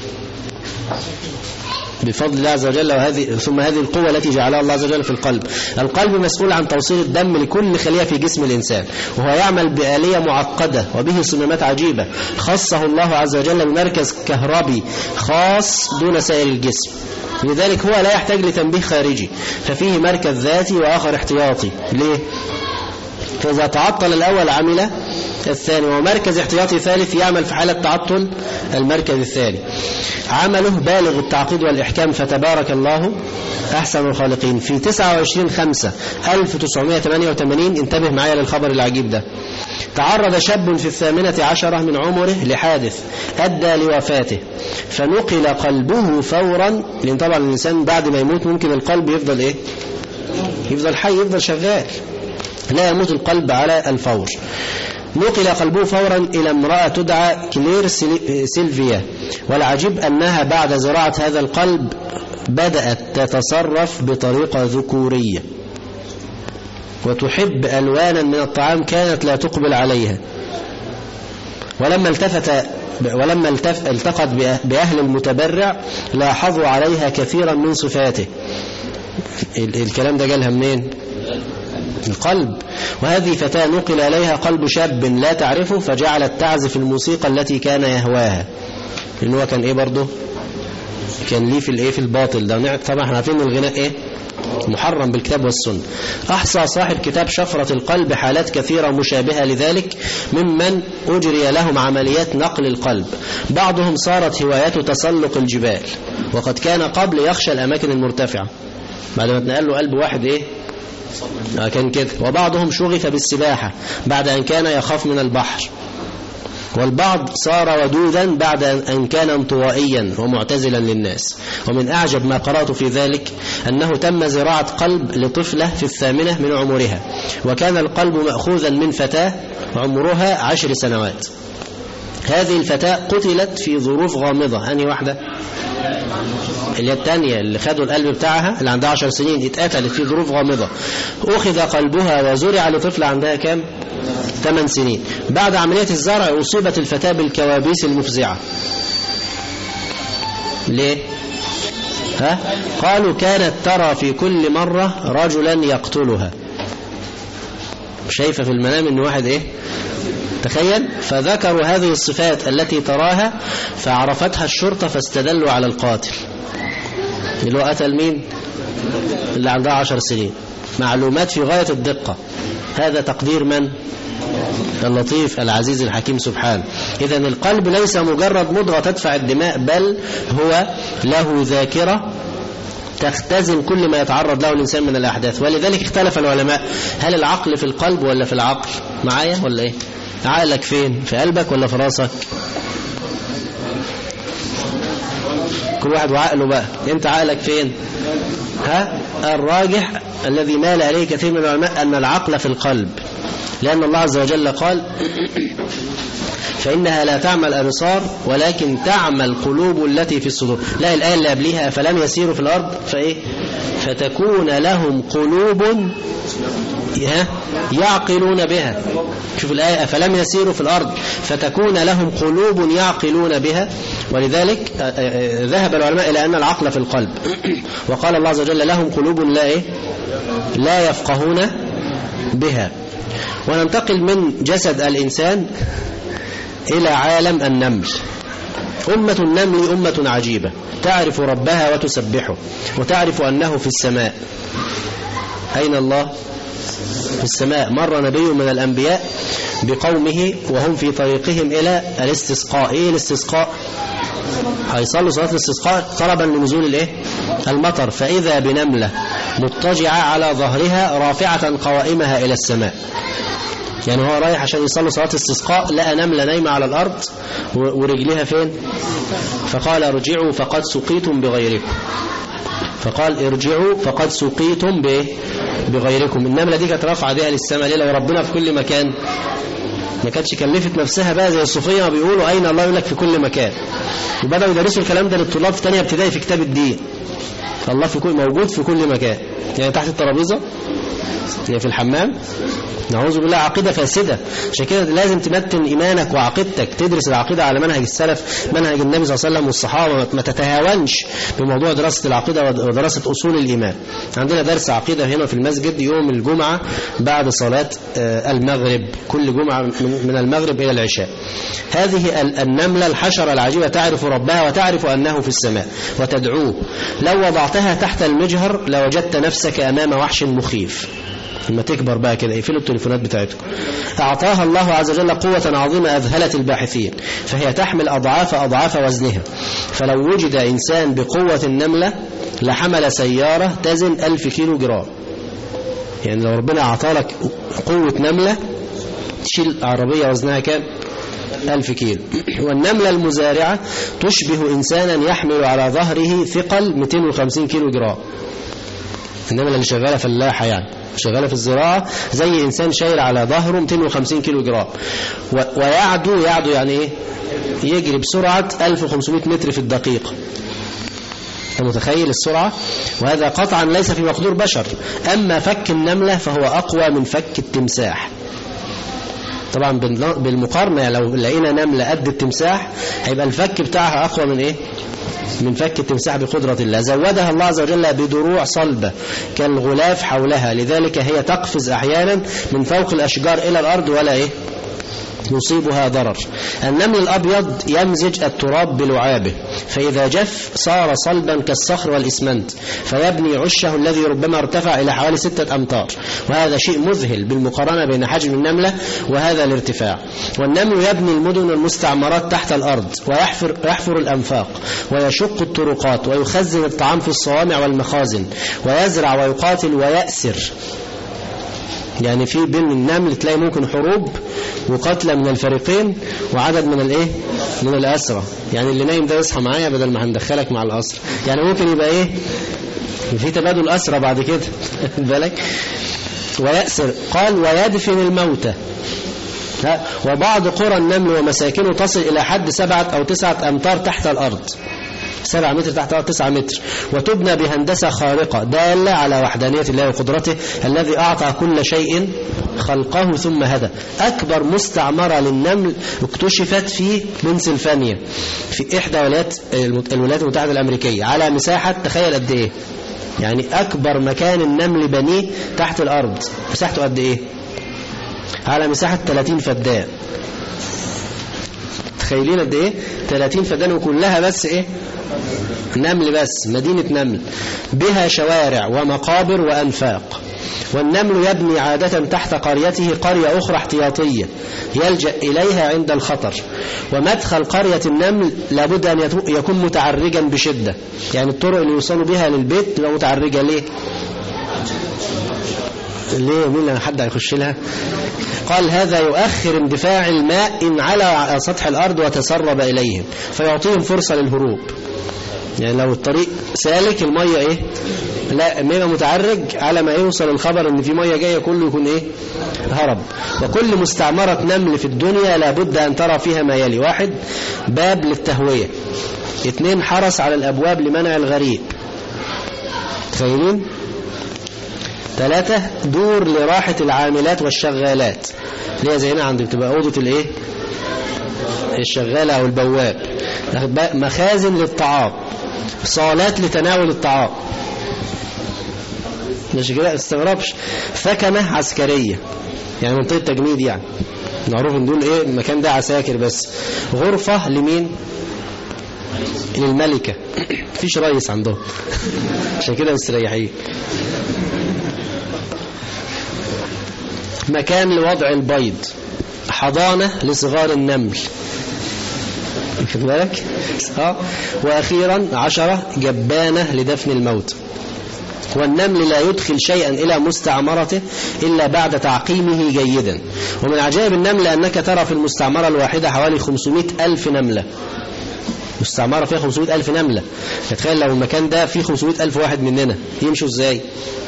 S4: بفضل الله عز وجل وهذه ثم هذه القوة التي جعلها الله عز وجل في القلب القلب مسؤول عن توصيل الدم لكل خلية في جسم الإنسان وهو يعمل بآلية معقدة وبه صمامات عجيبة خصه الله عز وجل بمركز كهربي خاص دون سائر الجسم لذلك هو لا يحتاج لتنبيه خارجي ففيه مركز ذاتي وآخر احتياطي ليه؟ فإذا تعطل الأول عمل الثاني ومركز احتياطي ثالث يعمل في حالة تعطل المركز الثاني عمله بالغ التعقيد والإحكام فتبارك الله أحسن الخالقين في 29 5 1988 انتبه معايا للخبر العجيب ده تعرض شاب في الثامنة عشرة من عمره لحادث أدى لوفاته فنقل قلبه فورا لأن طبعا الإنسان بعد ما يموت ممكن القلب يفضل إيه يفضل حي يفضل شغال لا يموت القلب على الفور نقل قلبه فورا إلى امرأة تدعى كلير سيلفيا والعجيب أنها بعد زراعة هذا القلب بدأت تتصرف بطريقة ذكورية وتحب ألوانا من الطعام كانت لا تقبل عليها ولما التفت ولما التف التقت بأهل المتبرع لاحظوا عليها كثيرا من صفاته الكلام ده جالها منين القلب وهذه فتاة نقل إليها قلب شاب لا تعرفه فجعلت تعزف الموسيقى التي كان يهواها لأنه هو كان إيه برضه كان ليه في الإيه في الباطل ده طبعا احنا عارفين الغناء إيه محرم بالكتاب والسنة أحصى صاحب كتاب شفرة القلب حالات كثيرة مشابهة لذلك ممن أجري لهم عمليات نقل القلب بعضهم صارت هوايته تسلق الجبال وقد كان قبل يخشى الأماكن المرتفعة بعد ما اتنقل له قلب واحد إيه كان كده وبعضهم شغف بالسباحة بعد أن كان يخاف من البحر والبعض صار ودودا بعد أن كان انطوائيا ومعتزلا للناس ومن أعجب ما قرأت في ذلك أنه تم زراعة قلب لطفلة في الثامنة من عمرها وكان القلب مأخوذا من فتاة عمرها عشر سنوات هذه الفتاة قتلت في ظروف غامضة أنهي واحدة اللي الثانية اللي خدوا القلب بتاعها اللي عندها عشر سنين اتقتلت في ظروف غامضة أخذ قلبها وزرع لطفلة عندها كام 8 سنين بعد عملية الزرع أصيبت الفتاة بالكوابيس المفزعة ليه ها قالوا كانت ترى في كل مرة رجلا يقتلها شايفة في المنام ان واحد ايه تخيل فذكروا هذه الصفات التي تراها فعرفتها الشرطة فاستدلوا على القاتل اللي هو قتل مين اللي عندها عشر سنين معلومات في غاية الدقة هذا تقدير من اللطيف العزيز الحكيم سبحانه إذا القلب ليس مجرد مضغة تدفع الدماء بل هو له ذاكرة تختزن كل ما يتعرض له الإنسان من الأحداث ولذلك اختلف العلماء هل العقل في القلب ولا في العقل معايا ولا إيه عقلك فين في قلبك ولا في راسك كل واحد وعقله بقى انت عقلك فين ها الراجح الذي مال عليه كثير من العلماء أن العقل في القلب لأن الله عز وجل قال فإنها لا تعمى الأبصار ولكن تعمى القلوب التي في الصدور لا الآية اللي قبلها فلم يسيروا في الأرض فإيه فتكون لهم قلوب يعقلون بها شوف الآية فلم يسيروا في الأرض فتكون لهم قلوب يعقلون بها ولذلك ذهب العلماء إلى أن العقل في القلب وقال الله عز وجل لهم قلوب لا إيه لا يفقهون بها وننتقل من جسد الإنسان إلى عالم النمل أمة النمل أمة عجيبة تعرف ربها وتسبحه وتعرف أنه في السماء أين الله؟ في السماء مر نبي من الأنبياء بقومه وهم في طريقهم إلى الاستسقاء إيه الاستسقاء؟ هيصلوا صلاة الاستسقاء طلبا لنزول الايه المطر فإذا بنملة مضطجعة على ظهرها رافعة قوائمها إلى السماء يعني هو رايح عشان يصلي صلاة استسقاء لقى نملة نايمة على الأرض ورجلها فين فقال ارجعوا فقد سقيتم بغيركم فقال ارجعوا فقد سقيتم بغيركم النملة دي كانت رافعة بها للسماء ليه لو ربنا في كل مكان ما كانتش كلفت نفسها بقى زي الصوفيه ما بيقولوا أين الله يقول لك في كل مكان وبدأوا يدرسوا الكلام ده للطلاب في ثانيه ابتدائي في كتاب الدين فالله في كل موجود في كل مكان يعني تحت الترابيزة يعني في الحمام نعوذ بالله عقيدة فاسدة عشان كده لازم تمتن إيمانك وعقيدتك تدرس العقيدة على منهج السلف منهج النبي صلى الله عليه وسلم والصحابة ما تتهاونش بموضوع دراسة العقيدة ودراسة أصول الإيمان عندنا درس عقيدة هنا في المسجد يوم الجمعة بعد صلاة المغرب كل جمعة من المغرب إلى العشاء هذه النملة الحشرة العجيبة تعرف ربها وتعرف أنه في السماء وتدعوه لو وضعتها تحت المجهر لوجدت نفسك أمام وحش مخيف لما تكبر بقى كده يقفلوا التليفونات بتاعتكم أعطاها الله عز وجل قوة عظيمة أذهلت الباحثين فهي تحمل أضعاف أضعاف وزنها فلو وجد إنسان بقوة النملة لحمل سيارة تزن ألف كيلو جرام يعني لو ربنا أعطالك قوة نملة تشيل عربية وزنها كام ألف كيلو والنملة المزارعة تشبه إنسانا يحمل على ظهره ثقل 250 كيلو جرام النملة اللي شغالة فلاحة يعني شغالة في الزراعة زي إنسان شايل على ظهره 250 كيلو جرام ويعدو يعدو يعني إيه يجري بسرعة 1500 متر في الدقيقة متخيل السرعة وهذا قطعا ليس في مقدور بشر أما فك النملة فهو أقوى من فك التمساح طبعا بالمقارنة لو لقينا نملة قد التمساح هيبقى الفك بتاعها أقوى من إيه من فك التمساح بقدرة الله زودها الله عز وجل بدروع صلبة كالغلاف حولها لذلك هي تقفز أحيانا من فوق الأشجار إلى الأرض ولا إيه يصيبها ضرر النمل الأبيض يمزج التراب بلعابه فإذا جف صار صلبا كالصخر والإسمنت فيبني عشه الذي ربما ارتفع إلى حوالي ستة أمتار وهذا شيء مذهل بالمقارنة بين حجم النملة وهذا الارتفاع والنمل يبني المدن والمستعمرات تحت الأرض ويحفر يحفر الأنفاق ويشق الطرقات ويخزن الطعام في الصوامع والمخازن ويزرع ويقاتل ويأسر يعني في بين النمل تلاقي ممكن حروب وقتلى من الفريقين وعدد من الايه من الاسرى يعني اللي نايم ده يصحى معايا بدل ما هندخلك مع الاسرى يعني ممكن يبقى ايه في تبادل اسرى بعد كده بالك ويأسر قال ويدفن الموتى وبعض قرى النمل ومساكنه تصل إلى حد سبعة أو تسعة أمتار تحت الأرض 7 متر تحت الأرض 9 متر وتبنى بهندسة خارقة دالة على وحدانية الله وقدرته الذي أعطى كل شيء خلقه ثم هدى أكبر مستعمرة للنمل اكتشفت في بنسلفانيا في إحدى ولايات الولايات المتحدة الأمريكية على مساحة تخيل قد إيه يعني أكبر مكان النمل بنيه تحت الأرض مساحته قد إيه على مساحة 30 فدان تخيلين قد إيه 30 فدان وكلها بس إيه نمل بس مدينة نمل بها شوارع ومقابر وأنفاق والنمل يبني عادة تحت قريته قرية أخرى احتياطية يلجأ إليها عند الخطر ومدخل قرية النمل لابد أن يكون متعرجا بشدة يعني الطرق اللي يوصلوا بها للبيت تبقى متعرجة ليه ليه مين حد هيخش لها قال هذا يؤخر اندفاع الماء إن على سطح الأرض وتسرب إليهم فيعطيهم فرصة للهروب يعني لو الطريق سالك المية ايه لا ما متعرج على ما يوصل الخبر ان في مية جاية كله يكون ايه هرب وكل مستعمرة نمل في الدنيا لابد ان ترى فيها ما يلي واحد باب للتهوية اثنين حرس على الابواب لمنع الغريب تخيلين ثلاثة دور لراحة العاملات والشغالات اللي هي زي هنا عندك تبقى أوضة الايه الشغالة أو البواب مخازن للطعام صالات لتناول الطعام مش كده استغربش ثكنة عسكرية يعني منطقة تجميد يعني معروف ان دول ايه المكان ده عساكر بس غرفة لمين للملكة مفيش رئيس عندهم عشان كده مستريحين مكان لوضع البيض حضانة لصغار النمل خد بالك اه واخيرا عشرة جبانة لدفن الموت والنمل لا يدخل شيئا إلى مستعمرته إلا بعد تعقيمه جيدا ومن عجائب النمل أنك ترى في المستعمرة الواحدة حوالي 500 ألف نملة مستعمرة فيها 500 ألف نملة تخيل لو المكان ده فيه 500 ألف واحد مننا يمشوا ازاي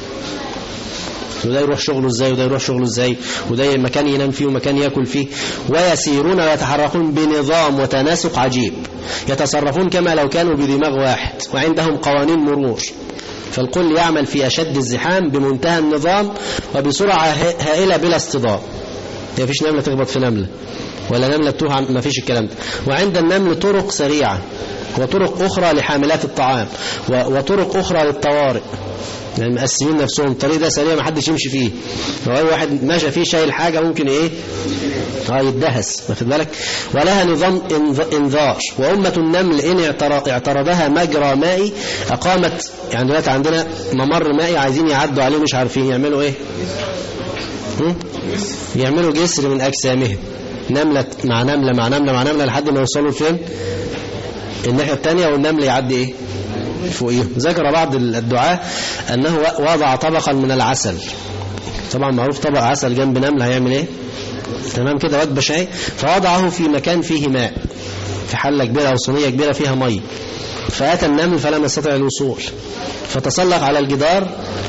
S4: وده يروح شغله ازاي وده يروح شغله ازاي وده مكان ينام فيه ومكان ياكل فيه ويسيرون ويتحركون بنظام وتناسق عجيب يتصرفون كما لو كانوا بدماغ واحد وعندهم قوانين مرور فالكل يعمل في أشد الزحام بمنتهى النظام وبسرعة هائلة بلا اصطدام ما فيش نملة تخبط في نملة ولا نملة تتوه ما فيش الكلام ده وعند النمل طرق سريعة وطرق أخرى لحاملات الطعام وطرق أخرى للطوارئ يعني مقسمين نفسهم الطريق ده سريع ما حدش يمشي فيه لو اي واحد ماشي فيه شايل حاجه ممكن ايه اه يدهس واخد بالك ولها نظام انذار وامه النمل ان اعترضها مجرى مائي اقامت يعني دلوقتي عندنا ممر مائي عايزين يعدوا عليه مش عارفين يعملوا ايه هم؟ يعملوا جسر من اجسامهم نمله مع نمله مع نمله مع نمله لحد ما يوصلوا فين الناحيه الثانيه والنمل يعدي ايه فوقيهم ذكر بعض الدعاء أنه وضع طبقا من العسل طبعا معروف طبق عسل جنب نمل هيعمل ايه تمام كده وجبة شاي فوضعه في مكان فيه ماء في حلة كبيرة أو صينية كبيرة فيها مي فأتى النمل فلم يستطع الوصول فتسلق على الجدار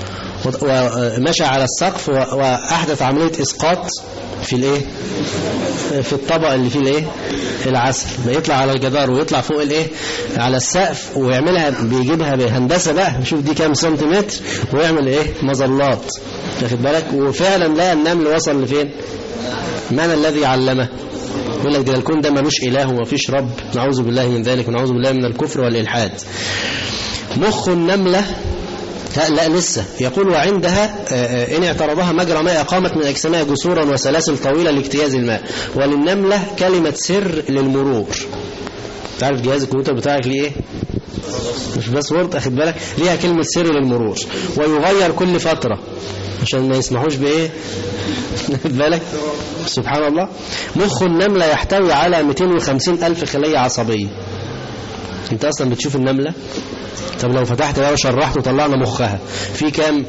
S4: ومشى على السقف وأحدث عملية إسقاط في الايه في الطبق اللي فيه الايه العسل بيطلع على الجدار ويطلع فوق الايه على السقف ويعملها بيجيبها بهندسه بقى شوف دي كام سنتيمتر ويعمل ايه مظلات واخد بالك وفعلا لقى النمل وصل لفين من الذي علمه يقول لك ده الكون ده ملوش اله ومفيش رب نعوذ بالله من ذلك ونعوذ بالله من الكفر والالحاد مخ النمله لا, لا لسه يقول وعندها إن اعترضها مجرى ماء قامت من أجسامها جسورا وسلاسل طويلة لاجتياز الماء وللنملة كلمة سر للمرور تعرف جهاز الكمبيوتر بتاعك ليه ايه مش بس وورد اخد بالك ليها كلمة سر للمرور ويغير كل فترة عشان ما يسمحوش بايه اخد بالك سبحان الله مخ النملة يحتوي على 250 ألف خلية عصبية انت اصلا بتشوف النملة طب لو فتحت بقى وشرحت وطلعنا مخها في كام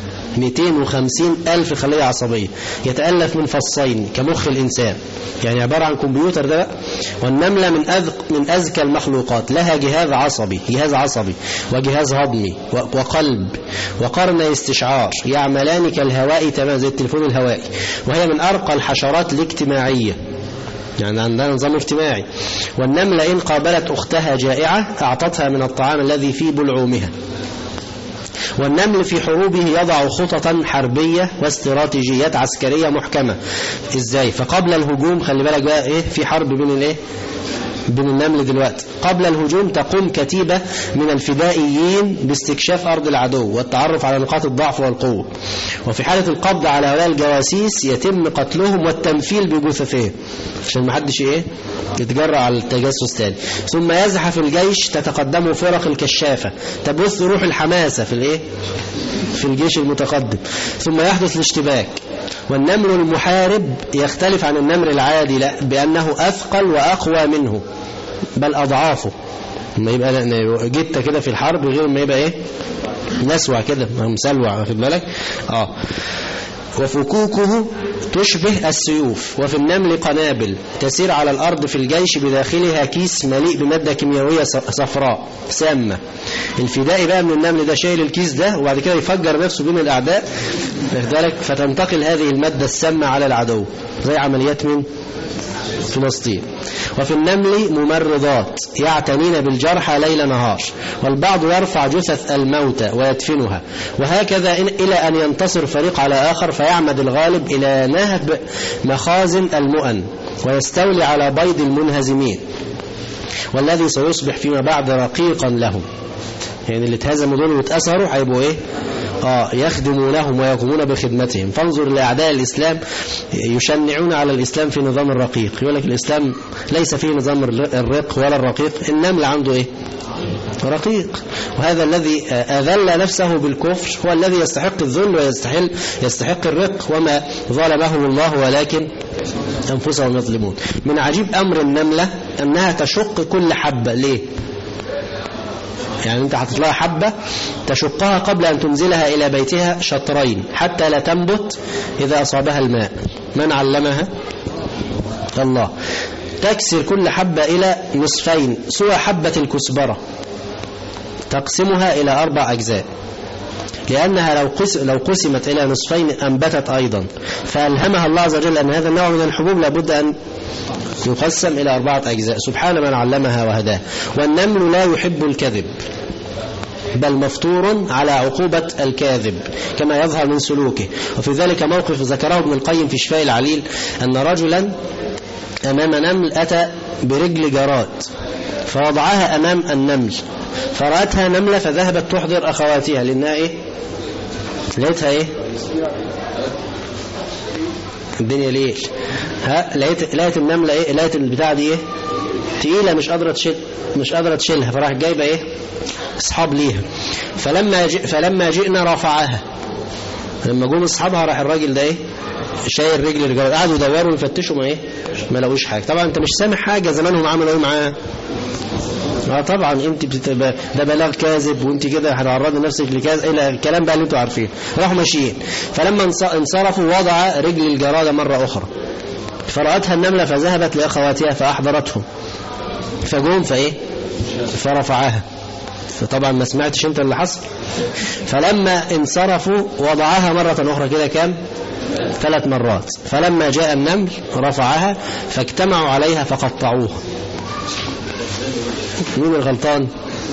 S4: 250 ألف خلية عصبية يتألف من فصين كمخ الإنسان يعني عبارة عن كمبيوتر ده بقى والنملة من أذق من أذكى المخلوقات لها جهاز عصبي جهاز عصبي وجهاز هضمي وقلب وقرن استشعار يعملان كالهواء تمام زي التليفون الهوائي وهي من أرقى الحشرات الاجتماعية يعني عندها نظام اجتماعي والنملة إن قابلت أختها جائعة أعطتها من الطعام الذي في بلعومها والنمل في حروبه يضع خططا حربية واستراتيجيات عسكرية محكمة ازاي فقبل الهجوم خلي بالك بقى ايه في حرب بين الايه بين النمل دلوقتي قبل الهجوم تقوم كتيبة من الفدائيين باستكشاف أرض العدو والتعرف على نقاط الضعف والقوة وفي حالة القبض على هؤلاء الجواسيس يتم قتلهم والتمثيل بجثثهم عشان ما حدش ايه يتجرأ على التجسس تاني ثم يزحف الجيش تتقدم فرق الكشافة تبث روح الحماسة في الايه في الجيش المتقدم ثم يحدث الاشتباك والنمر المحارب يختلف عن النمر العادي لا بأنه أثقل وأقوى منه بل أضعافه ما يبقى جيت كده في الحرب غير ما يبقى ايه نسوع كده مسلوع واخد بالك اه وفكوكه تشبه السيوف وفي النمل قنابل تسير على الأرض في الجيش بداخلها كيس مليء بمادة كيميائية صفراء سامة الفدائي بقى من النمل ده شايل الكيس ده وبعد كده يفجر نفسه بين الأعداء ذلك فتنتقل هذه المادة السامة على العدو زي عمليات من فلسطين وفي النمل ممرضات يعتنين بالجرحى ليل نهار والبعض يرفع جثث الموتى ويدفنها وهكذا إلى أن ينتصر فريق على آخر فيعمد الغالب إلى نهب مخازن المؤن ويستولي على بيض المنهزمين والذي سيصبح فيما بعد رقيقا لهم يعني اللي اتهزموا دول واتأثروا هيبقوا ايه آه يخدمونهم ويقومون بخدمتهم فانظر لأعداء الإسلام يشنعون على الإسلام في نظام الرقيق يقول لك الإسلام ليس فيه نظام الرق ولا الرقيق النمل عنده إيه رقيق وهذا الذي أذل نفسه بالكفر هو الذي يستحق الذل ويستحل يستحق الرق وما ظلمهم الله ولكن أنفسهم يظلمون من عجيب أمر النملة أنها تشق كل حبة ليه يعني انت هتطلع حبة تشقها قبل أن تنزلها إلى بيتها شطرين حتى لا تنبت إذا أصابها الماء من علمها الله تكسر كل حبة إلى نصفين سوى حبة الكسبرة تقسمها إلى أربع أجزاء لأنها لو لو قسمت إلى نصفين أنبتت أيضا فألهمها الله عز وجل أن هذا النوع من الحبوب لابد أن يقسم إلى أربعة أجزاء سبحان من علمها وهداه والنمل لا يحب الكذب بل مفطور على عقوبة الكاذب كما يظهر من سلوكه وفي ذلك موقف ذكره ابن القيم في شفاء العليل أن رجلا أمام نمل أتى برجل جراد فوضعها أمام النمل فرأتها نملة فذهبت تحضر أخواتها لأنها إيه لقيتها إيه الدنيا ليل ها لقيت لقيت النملة إيه لقيت البتاعة دي إيه تقيلة مش قادرة تشيل مش قادرة تشيلها فراح جايبة إيه أصحاب ليها فلما جئ فلما جئنا رفعها لما جم أصحابها راح الراجل ده إيه شايل رجل الرجال قعدوا يدوروا ويفتشوا ما ايه ما لقوش حاجه طبعا انت مش سامع حاجه زمانهم عملوا ايه معاه اه طبعا انت بتبقى ده بلاغ كاذب وانت كده هتعرضي نفسك لكذا الى الكلام بقى اللي انتوا عارفينه راحوا ماشيين فلما انصرفوا وضع رجل الجراده مره اخرى فرأتها النملة فذهبت لأخواتها فأحضرتهم فجوم فإيه فرفعها فطبعا ما سمعتش انت اللي حصل فلما انصرفوا وضعها مرة أخرى كده كام ثلاث مرات فلما جاء النمل رفعها فاجتمعوا عليها فقطعوها مين الغلطان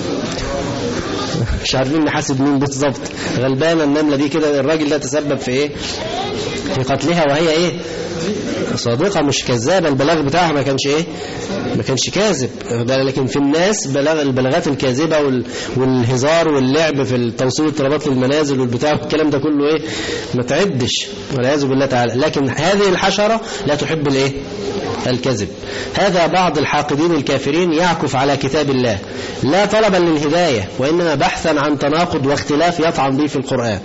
S4: مش عارفين نحاسب مين بالظبط غلبانه النمله دي كده الراجل ده تسبب في ايه في قتلها وهي ايه صادقة مش كذابة البلاغ بتاعها ما كانش ايه ما كانش كاذب لكن في الناس بلاغ البلاغات الكاذبة وال... والهزار واللعب في توصيل الطلبات للمنازل والبتاع والكلام ده كله ايه ما تعدش والعياذ بالله تعالى لكن هذه الحشرة لا تحب الايه الكذب هذا بعض الحاقدين الكافرين يعكف على كتاب الله لا طلبا للهداية وإنما بحثا عن تناقض واختلاف يطعن به في القرآن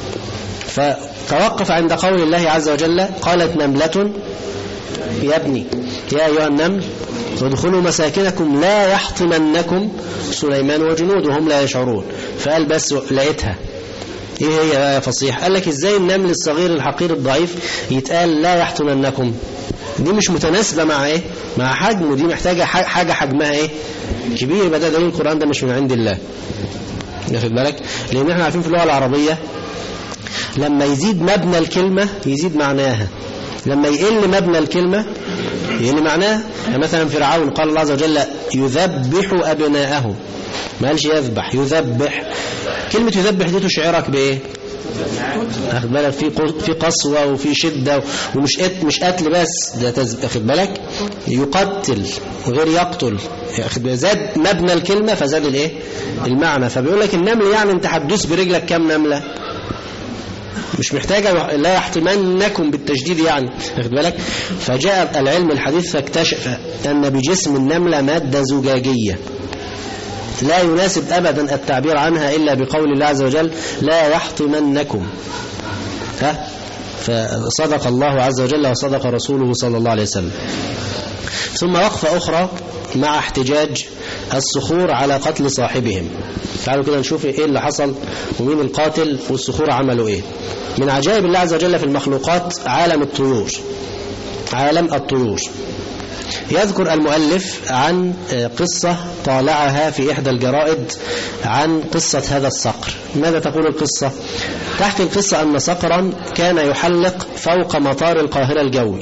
S4: فتوقف عند قول الله عز وجل قالت نملة يا ابني يا أيها النمل ادخلوا مساكنكم لا يحطمنكم سليمان وجنوده وهم لا يشعرون فقال بس لقيتها ايه هي يا فصيح قال لك ازاي النمل الصغير الحقير الضعيف يتقال لا يحطمنكم دي مش متناسبة مع ايه مع حجمه دي محتاجة حاجة حجمها ايه كبير يبقى ده دليل القرآن ده مش من عند الله واخد بالك لان احنا عارفين في اللغة العربية لما يزيد مبنى الكلمة يزيد معناها لما يقل مبنى الكلمة يعني معناه يعني مثلا فرعون قال الله عز وجل يذبح أبناءهم ما قالش يذبح يذبح كلمة يذبح دي تشعرك بإيه اخد بالك في قو- في قسوة وفي شدة ومش قت مش قتل بس ده تز... اخد بالك يقتل وغير يقتل اخد بالك؟ زاد مبنى الكلمة فزاد الايه المعنى فبيقول لك النمل يعني انت هتدوس برجلك كام نملة مش محتاجة لا يحتمنكم بالتجديد يعني واخد بالك فجاء العلم الحديث فاكتشف أن بجسم النملة مادة زجاجية لا يناسب أبدا التعبير عنها إلا بقول الله عز وجل لا يحطمنكم ها فصدق الله عز وجل وصدق رسوله صلى الله عليه وسلم ثم وقفة أخرى مع احتجاج الصخور على قتل صاحبهم تعالوا كده نشوف ايه اللي حصل ومين القاتل والصخور عملوا ايه من عجائب الله عز وجل في المخلوقات عالم الطيور عالم الطيور يذكر المؤلف عن قصة طالعها في إحدى الجرائد عن قصة هذا الصقر ماذا تقول القصة؟ تحكي القصة أن صقرا كان يحلق فوق مطار القاهرة الجوي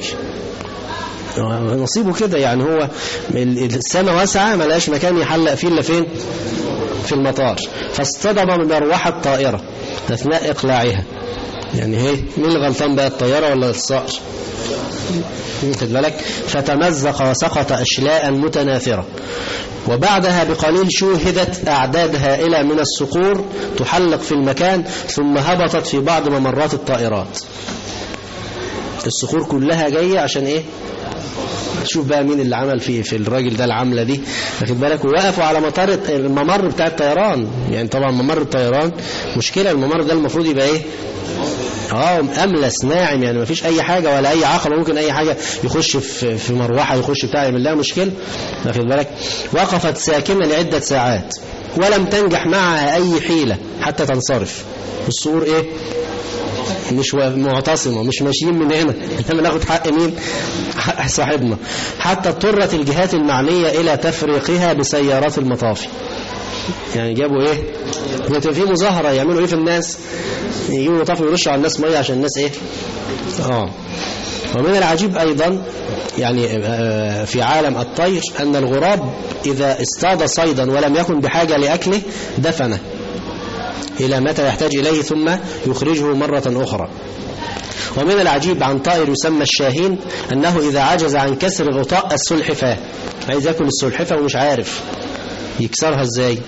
S4: نصيبه كده يعني هو السماء واسعة ما لقاش مكان يحلق فيه إلا فين في المطار فاصطدم بمروحة طائرة أثناء إقلاعها يعني هي مين الغلطان بقى الطيارة ولا الصقر خد بالك فتمزق وسقط أشلاء متناثرة وبعدها بقليل شوهدت أعداد هائلة من الصقور تحلق في المكان ثم هبطت في بعض ممرات الطائرات الصخور كلها جاية عشان ايه شوف بقى مين اللي عمل في في الراجل ده العملة دي واخد بالك ووقفوا على مطار الممر بتاع الطيران يعني طبعا ممر الطيران مشكلة الممر ده المفروض يبقى ايه اه املس ناعم يعني ما فيش اي حاجة ولا اي عقبة ممكن اي حاجة يخش في في مروحة يخش بتاع يعمل لها مشكلة واخد بالك وقفت ساكنة لعدة ساعات ولم تنجح معها اي حيلة حتى تنصرف الصقور ايه مش معتصمة مش ماشيين من هنا لما ناخد حق مين حق صاحبنا حتى اضطرت الجهات المعنية إلى تفريقها بسيارات المطافي يعني جابوا ايه كانت في مظاهرة يعملوا ايه في الناس يجيبوا مطافي ويرشوا على الناس مية عشان الناس ايه اه ومن العجيب أيضا يعني في عالم الطير أن الغراب إذا اصطاد صيدا ولم يكن بحاجة لأكله دفنه إلى متى يحتاج إليه ثم يخرجه مرة أخرى ومن العجيب عن طائر يسمى الشاهين أنه إذا عجز عن كسر غطاء السلحفاة عايز يأكل السلحفاة ومش عارف يكسرها إزاي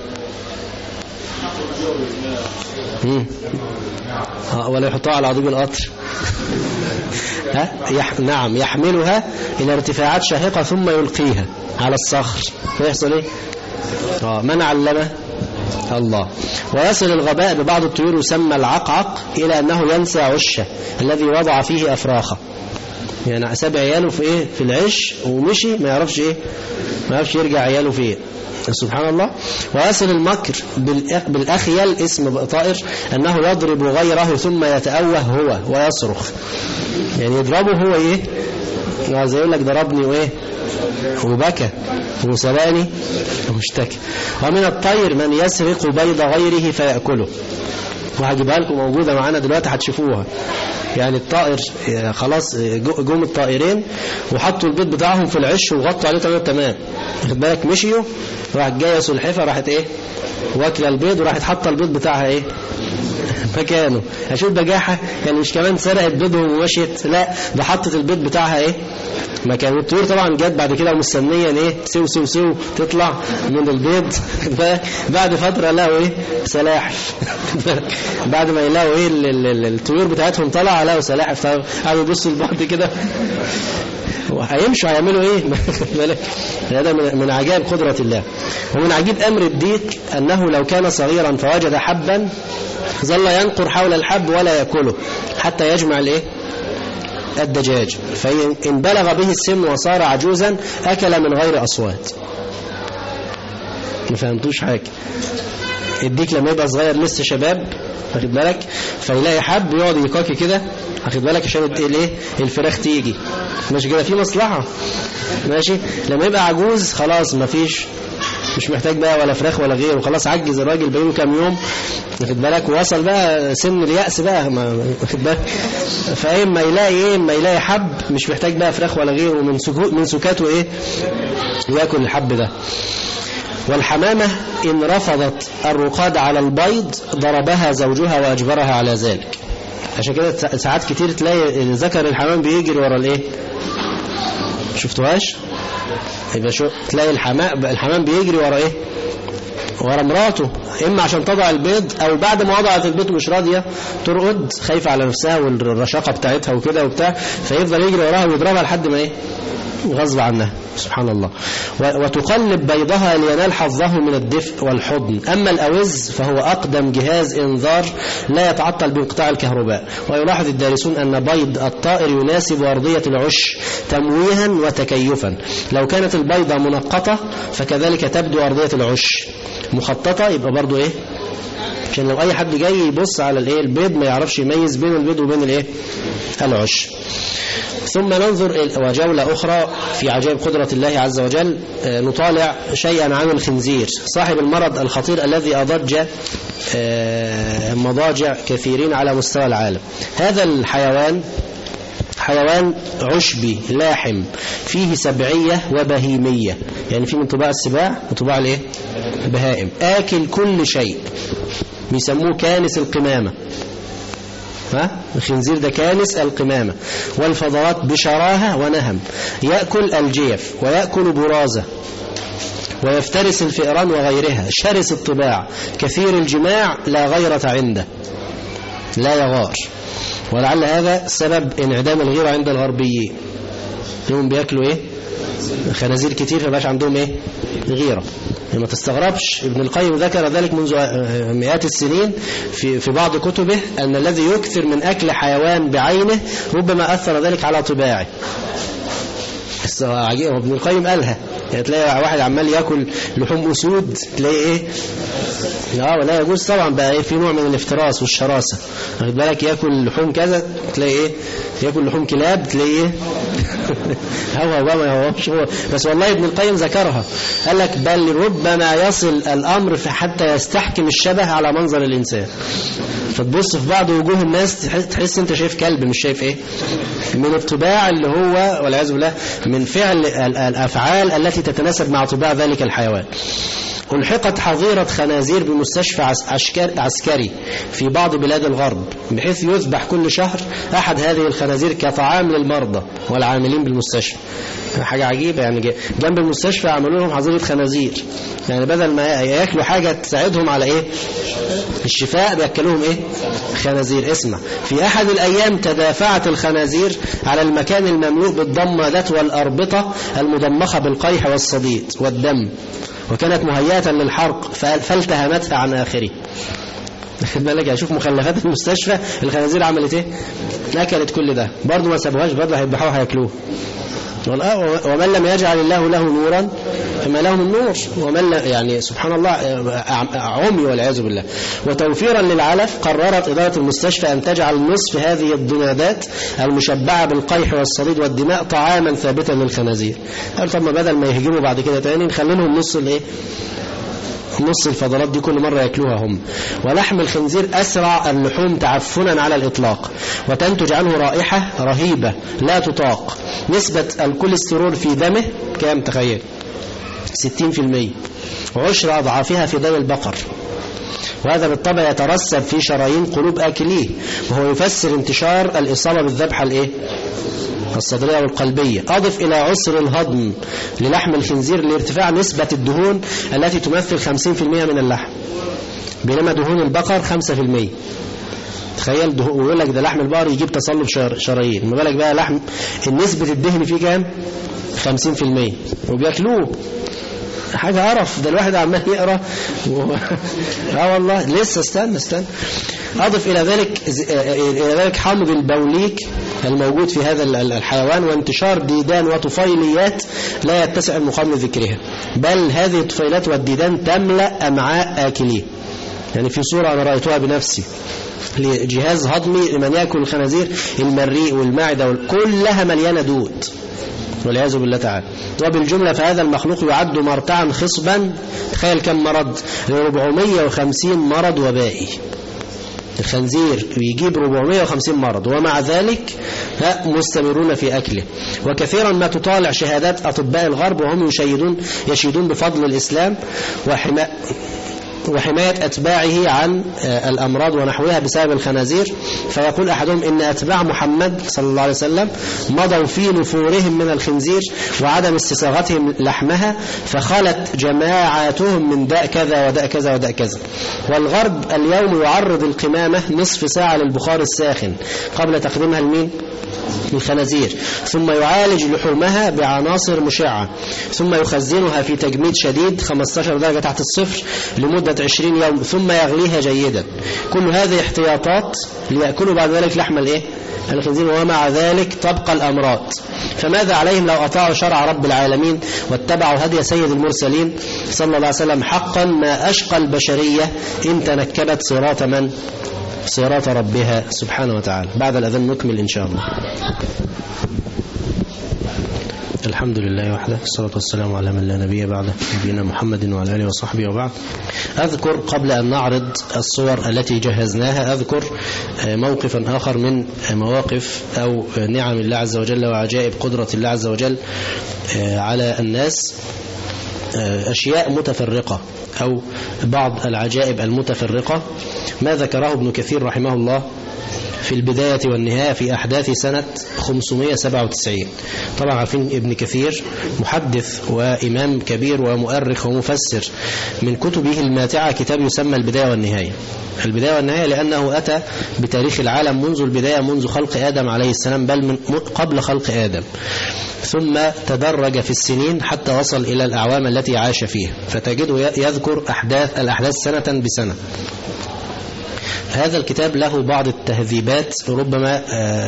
S4: مم. ولا يحطها على عضوب القطر ها؟ يح... نعم يحملها إلى ارتفاعات شاهقة ثم يلقيها على الصخر فيحصل إيه آه من علمه الله ويصل الغباء ببعض الطيور يسمى العقعق إلى أنه ينسى عشه الذي وضع فيه أفراخه يعني ساب عياله في إيه في العش ومشي ما يعرفش إيه ما يعرفش يرجع عياله فيه سبحان الله ويصل المكر بالأخيل اسم طائر أنه يضرب غيره ثم يتأوه هو ويصرخ يعني يضربه هو إيه زي يقول لك ضربني وإيه وبكى وسباني واشتكى ومن الطير من يسرق بيض غيره فيأكله وهجيبها لكم موجودة معانا دلوقتي هتشوفوها يعني الطائر خلاص جم الطائرين وحطوا البيض بتاعهم في العش وغطوا عليه تمام تمام واخد بالك مشيوا راحت جايه سلحفه راحت ايه واكله البيض وراحت حاطه البيض بتاعها ايه مكانه اشوف بجاحه يعني مش كمان سرقت بيضهم ومشيت لا ده حطت البيض بتاعها ايه مكان الطيور طبعا جت بعد كده مستنيه ايه سو سو سو تطلع من البيض بعد فتره لقوا ايه سلاحف بعد ما يلاقوا ايه الطيور بتاعتهم طلع لقوا سلاحف قعدوا يبصوا لبعض كده وهيمشوا هيعملوا ايه بالك هذا من عجائب قدرة الله ومن عجيب أمر الديك أنه لو كان صغيرا فوجد حبا ظل ينقر حول الحب ولا يأكله حتى يجمع الايه الدجاج فإن بلغ به السن وصار عجوزا أكل من غير أصوات ما فهمتوش حاجة الديك لما يبقى صغير لسه شباب واخد بالك فيلاقي حب يقعد يكاكي كده واخد بالك عشان الايه الفراخ تيجي ماشي كده في مصلحة ماشي لما يبقى عجوز خلاص مفيش مش محتاج بقى ولا فراخ ولا غيره خلاص عجز الراجل بقاله كام يوم واخد بالك ووصل بقى سن اليأس بقى ما واخد بالك فاما يلاقي ايه اما يلاقي حب مش محتاج بقى فراخ ولا غيره من سكوت من سكاته ايه ياكل الحب ده والحمامة إن رفضت الرقاد على البيض ضربها زوجها وأجبرها على ذلك عشان كده ساعات كتير تلاقي ذكر الحمام بيجري ورا الايه شفتوهاش يبقى شو تلاقي الحمام الحمام بيجري ورا ايه ورا مراته اما عشان تضع البيض او بعد ما وضعت البيض مش راضيه ترقد خايفه على نفسها والرشاقه بتاعتها وكده وبتاع فيفضل يجري وراها ويضربها لحد ما ايه غصب عنها سبحان الله وتقلب بيضها لينال حظه من الدفء والحضن أما الأوز فهو أقدم جهاز إنذار لا يتعطل بانقطاع الكهرباء ويلاحظ الدارسون أن بيض الطائر يناسب أرضية العش تمويها وتكيفا لو كانت البيضة منقطة فكذلك تبدو أرضية العش مخططة يبقى برضو إيه عشان لو أي حد جاي يبص على الإيه البيض ما يعرفش يميز بين البيض وبين الإيه العش ثم ننظر وجولة أخرى في عجائب قدرة الله عز وجل نطالع شيئا عن الخنزير صاحب المرض الخطير الذي أضج مضاجع كثيرين على مستوى العالم هذا الحيوان حيوان عشبي لاحم فيه سبعية وبهيمية يعني فيه من طباع السباع وطباع الايه البهائم آكل كل شيء بيسموه كانس القمامة ها الخنزير ده كانس القمامة والفضلات بشراهة ونهم يأكل الجيف ويأكل برازة ويفترس الفئران وغيرها شرس الطباع كثير الجماع لا غيرة عنده لا يغار ولعل هذا سبب انعدام الغيرة عند الغربيين يوم بياكلوا ايه خنازير كتير فباش عندهم ايه غيرة ما تستغربش ابن القيم ذكر ذلك منذ مئات السنين في في بعض كتبه أن الذي يكثر من أكل حيوان بعينه ربما أثر ذلك على طباعه عجيب ابن القيم قالها يعني تلاقي واحد عمال ياكل لحوم اسود تلاقي ايه اه ولا يجوز طبعا بقى ايه في نوع من الافتراس والشراسه واخد بالك ياكل لحوم كذا تلاقي ايه ياكل لحوم كلاب تلاقي ايه هو بقى ما هوش هو بس والله ابن القيم ذكرها قال لك بل ربما يصل الامر في حتى يستحكم الشبه على منظر الانسان فتبص في بعض وجوه الناس تحس انت شايف كلب مش شايف ايه من الطباع اللي هو والعياذ بالله من فعل الافعال التي تتناسب مع طباع ذلك الحيوان ألحقت حظيرة خنازير بمستشفى عسكري في بعض بلاد الغرب بحيث يذبح كل شهر أحد هذه الخنازير كطعام للمرضى والعاملين بالمستشفى حاجة عجيبة يعني جنب المستشفى عملوا لهم حظيرة خنازير يعني بدل ما ياكلوا حاجة تساعدهم على إيه الشفاء بيأكلوهم إيه خنازير اسمع في أحد الأيام تدافعت الخنازير على المكان المملوء بالضمادات والأربطة المضمخة بالقيح والصديد والدم وكانت مهيئة للحرق فالتهمتها عن آخره خد بالك يعني شوف مخلفات المستشفى الخنازير عملت ايه اكلت كل ده برضه ما سابوهاش برضه هيذبحوها هياكلوه ومن لم يجعل الله له نورا فما له من نور ومن يعني سبحان الله عمي والعياذ بالله وتوفيرا للعلف قررت إدارة المستشفى أن تجعل نصف هذه الضنادات المشبعة بالقيح والصديد والدماء طعاما ثابتا للخنازير قال طب ما بدل ما يهجموا بعد كده تاني نخلي لهم نص الايه نص الفضلات دي كل مرة يأكلوها هم ولحم الخنزير أسرع اللحوم تعفنا على الإطلاق وتنتج عنه رائحة رهيبة لا تطاق نسبة الكوليسترول في دمه كام تخيل 60% وعشر أضعافها في دم البقر وهذا بالطبع يترسب في شرايين قلوب آكليه وهو يفسر انتشار الإصابة بالذبحة الإيه؟ الصدرية والقلبية أضف إلى عسر الهضم للحم الخنزير لارتفاع نسبة الدهون التي تمثل 50% من اللحم بينما دهون البقر 5% تخيل دهون ويقول لك ده لحم البقر يجيب تصلب شرايين ما بالك بقى لحم نسبة الدهن فيه كام 50% وبياكلوه حاجة قرف ده الواحد عمال يقرا و... اه والله لسه استنى استنى أضف إلى ذلك إلى ذلك حمض البوليك الموجود في هذا الحيوان وانتشار ديدان وطفيليات لا يتسع المقام لذكرها بل هذه الطفيلات والديدان تملأ أمعاء آكليه يعني في صورة أنا رأيتها بنفسي لجهاز هضمي لمن يأكل الخنازير المريء والمعدة كلها مليانة دود والعياذ بالله تعالى وبالجملة فهذا المخلوق يعد مرتعا خصبا تخيل كم مرض 450 مرض وبائي الخنزير يجيب 450 مرض ومع ذلك مستمرون في أكله وكثيرا ما تطالع شهادات أطباء الغرب وهم يشيدون يشيدون بفضل الإسلام وحماء وحماية أتباعه عن الأمراض ونحوها بسبب الخنازير فيقول أحدهم إن أتباع محمد صلى الله عليه وسلم مضوا في نفورهم من الخنزير وعدم استساغتهم لحمها فخلت جماعاتهم من داء كذا وداء كذا وداء كذا والغرب اليوم يعرض القمامة نصف ساعة للبخار الساخن قبل تقديمها لمين؟ الخنازير ثم يعالج لحومها بعناصر مشعة ثم يخزنها في تجميد شديد 15 درجة تحت الصفر لمدة 20 يوم ثم يغليها جيدا كل هذه احتياطات ليأكلوا بعد ذلك لحم الايه الخنزير ومع ذلك تبقى الأمراض فماذا عليهم لو أطاعوا شرع رب العالمين واتبعوا هدي سيد المرسلين صلى الله عليه وسلم حقا ما أشقى البشرية إن تنكبت صراط من صراط ربها سبحانه وتعالى بعد الأذان نكمل إن شاء الله الحمد لله وحده الصلاة والسلام على من لا نبي بعده نبينا محمد وعلى آله وصحبه وبعد أذكر قبل أن نعرض الصور التي جهزناها أذكر موقفا آخر من مواقف أو نعم الله عز وجل وعجائب قدرة الله عز وجل على الناس أشياء متفرقة أو بعض العجائب المتفرقة ما ذكره ابن كثير رحمه الله في البداية والنهاية في أحداث سنة 597 طبعا عارفين ابن كثير محدث وإمام كبير ومؤرخ ومفسر من كتبه الماتعة كتاب يسمى البداية والنهاية البداية والنهاية لأنه أتى بتاريخ العالم منذ البداية منذ خلق آدم عليه السلام بل من قبل خلق آدم ثم تدرج في السنين حتى وصل إلى الأعوام التي عاش فيها فتجده يذكر أحداث الأحداث سنة بسنة هذا الكتاب له بعض التهذيبات ربما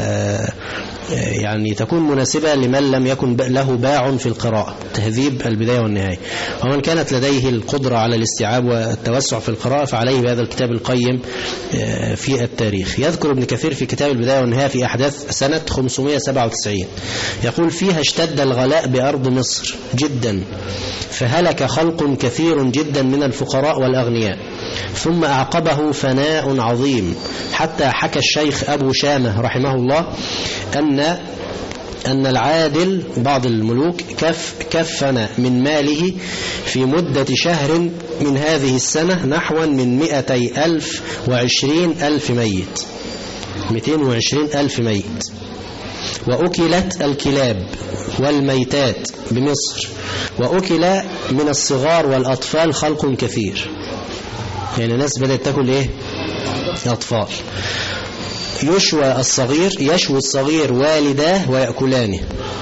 S4: يعني تكون مناسبة لمن لم يكن له باع في القراءة تهذيب البداية والنهاية ومن كانت لديه القدرة على الاستيعاب والتوسع في القراءة فعليه بهذا الكتاب القيم في التاريخ يذكر ابن كثير في كتاب البداية والنهاية في أحداث سنة 597 يقول فيها اشتد الغلاء بأرض مصر جدا فهلك خلق كثير جدا من الفقراء والأغنياء ثم أعقبه فناء عظيم حتى حكى الشيخ أبو شامة رحمه الله أن أن العادل بعض الملوك كف كفن من ماله في مدة شهر من هذه السنة نحو من مئتي ألف وعشرين ألف ميت مئتين وعشرين ألف ميت وأكلت الكلاب والميتات بمصر وأكل من الصغار والأطفال خلق كثير يعني الناس بدأت تاكل إيه أطفال يشوى الصغير يشوي الصغير والداه ويأكلانه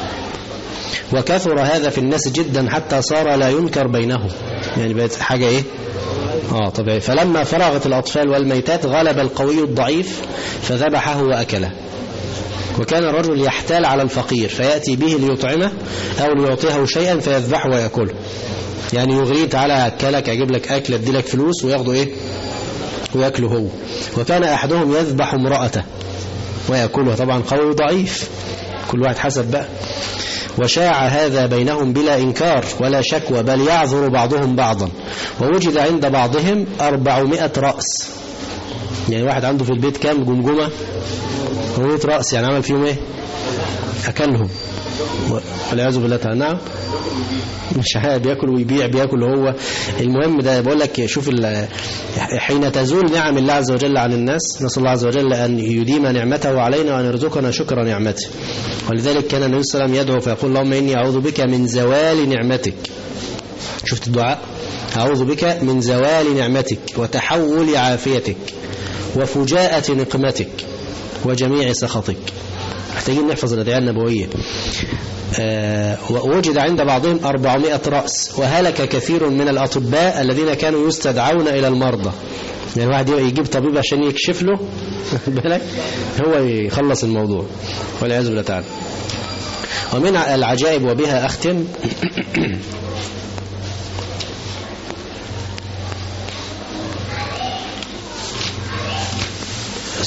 S4: وكثر هذا في الناس جدا حتى صار لا ينكر بينهم يعني بقت حاجة ايه اه طبيعي فلما فرغت الأطفال والميتات غلب القوي الضعيف فذبحه وأكله وكان الرجل يحتال على الفقير فيأتي به ليطعمه أو ليعطيه شيئا فيذبحه ويأكله يعني يغريه تعالى أكلك أجيب لك أكل أدي لك فلوس وياخده إيه ويأكله هو وكان أحدهم يذبح امرأته ويأكلها طبعا قوي ضعيف كل واحد حسب بقى وشاع هذا بينهم بلا إنكار ولا شكوى بل يعذر بعضهم بعضا ووجد عند بعضهم أربعمائة رأس يعني واحد عنده في البيت كام جمجمة 400 رأس يعني عمل فيهم ايه أكلهم والعياذ بالله تعالى نعم مش عارف بياكل ويبيع بياكل هو المهم ده بقول لك شوف حين تزول نعم الله عز وجل عن الناس نسال الله عز وجل ان يديم نعمته علينا وان يرزقنا شكر نعمته ولذلك كان النبي صلى الله عليه وسلم يدعو فيقول اللهم اني اعوذ بك من زوال نعمتك شفت الدعاء اعوذ بك من زوال نعمتك وتحول عافيتك وفجاءة نقمتك وجميع سخطك محتاجين نحفظ الأدعية النبوية آه ووجد عند بعضهم أربعمائة رأس وهلك كثير من الأطباء الذين كانوا يستدعون إلى المرضى يعني واحد يجيب طبيب عشان يكشف له بالك هو يخلص الموضوع والعياذ بالله تعالى ومن العجائب وبها أختم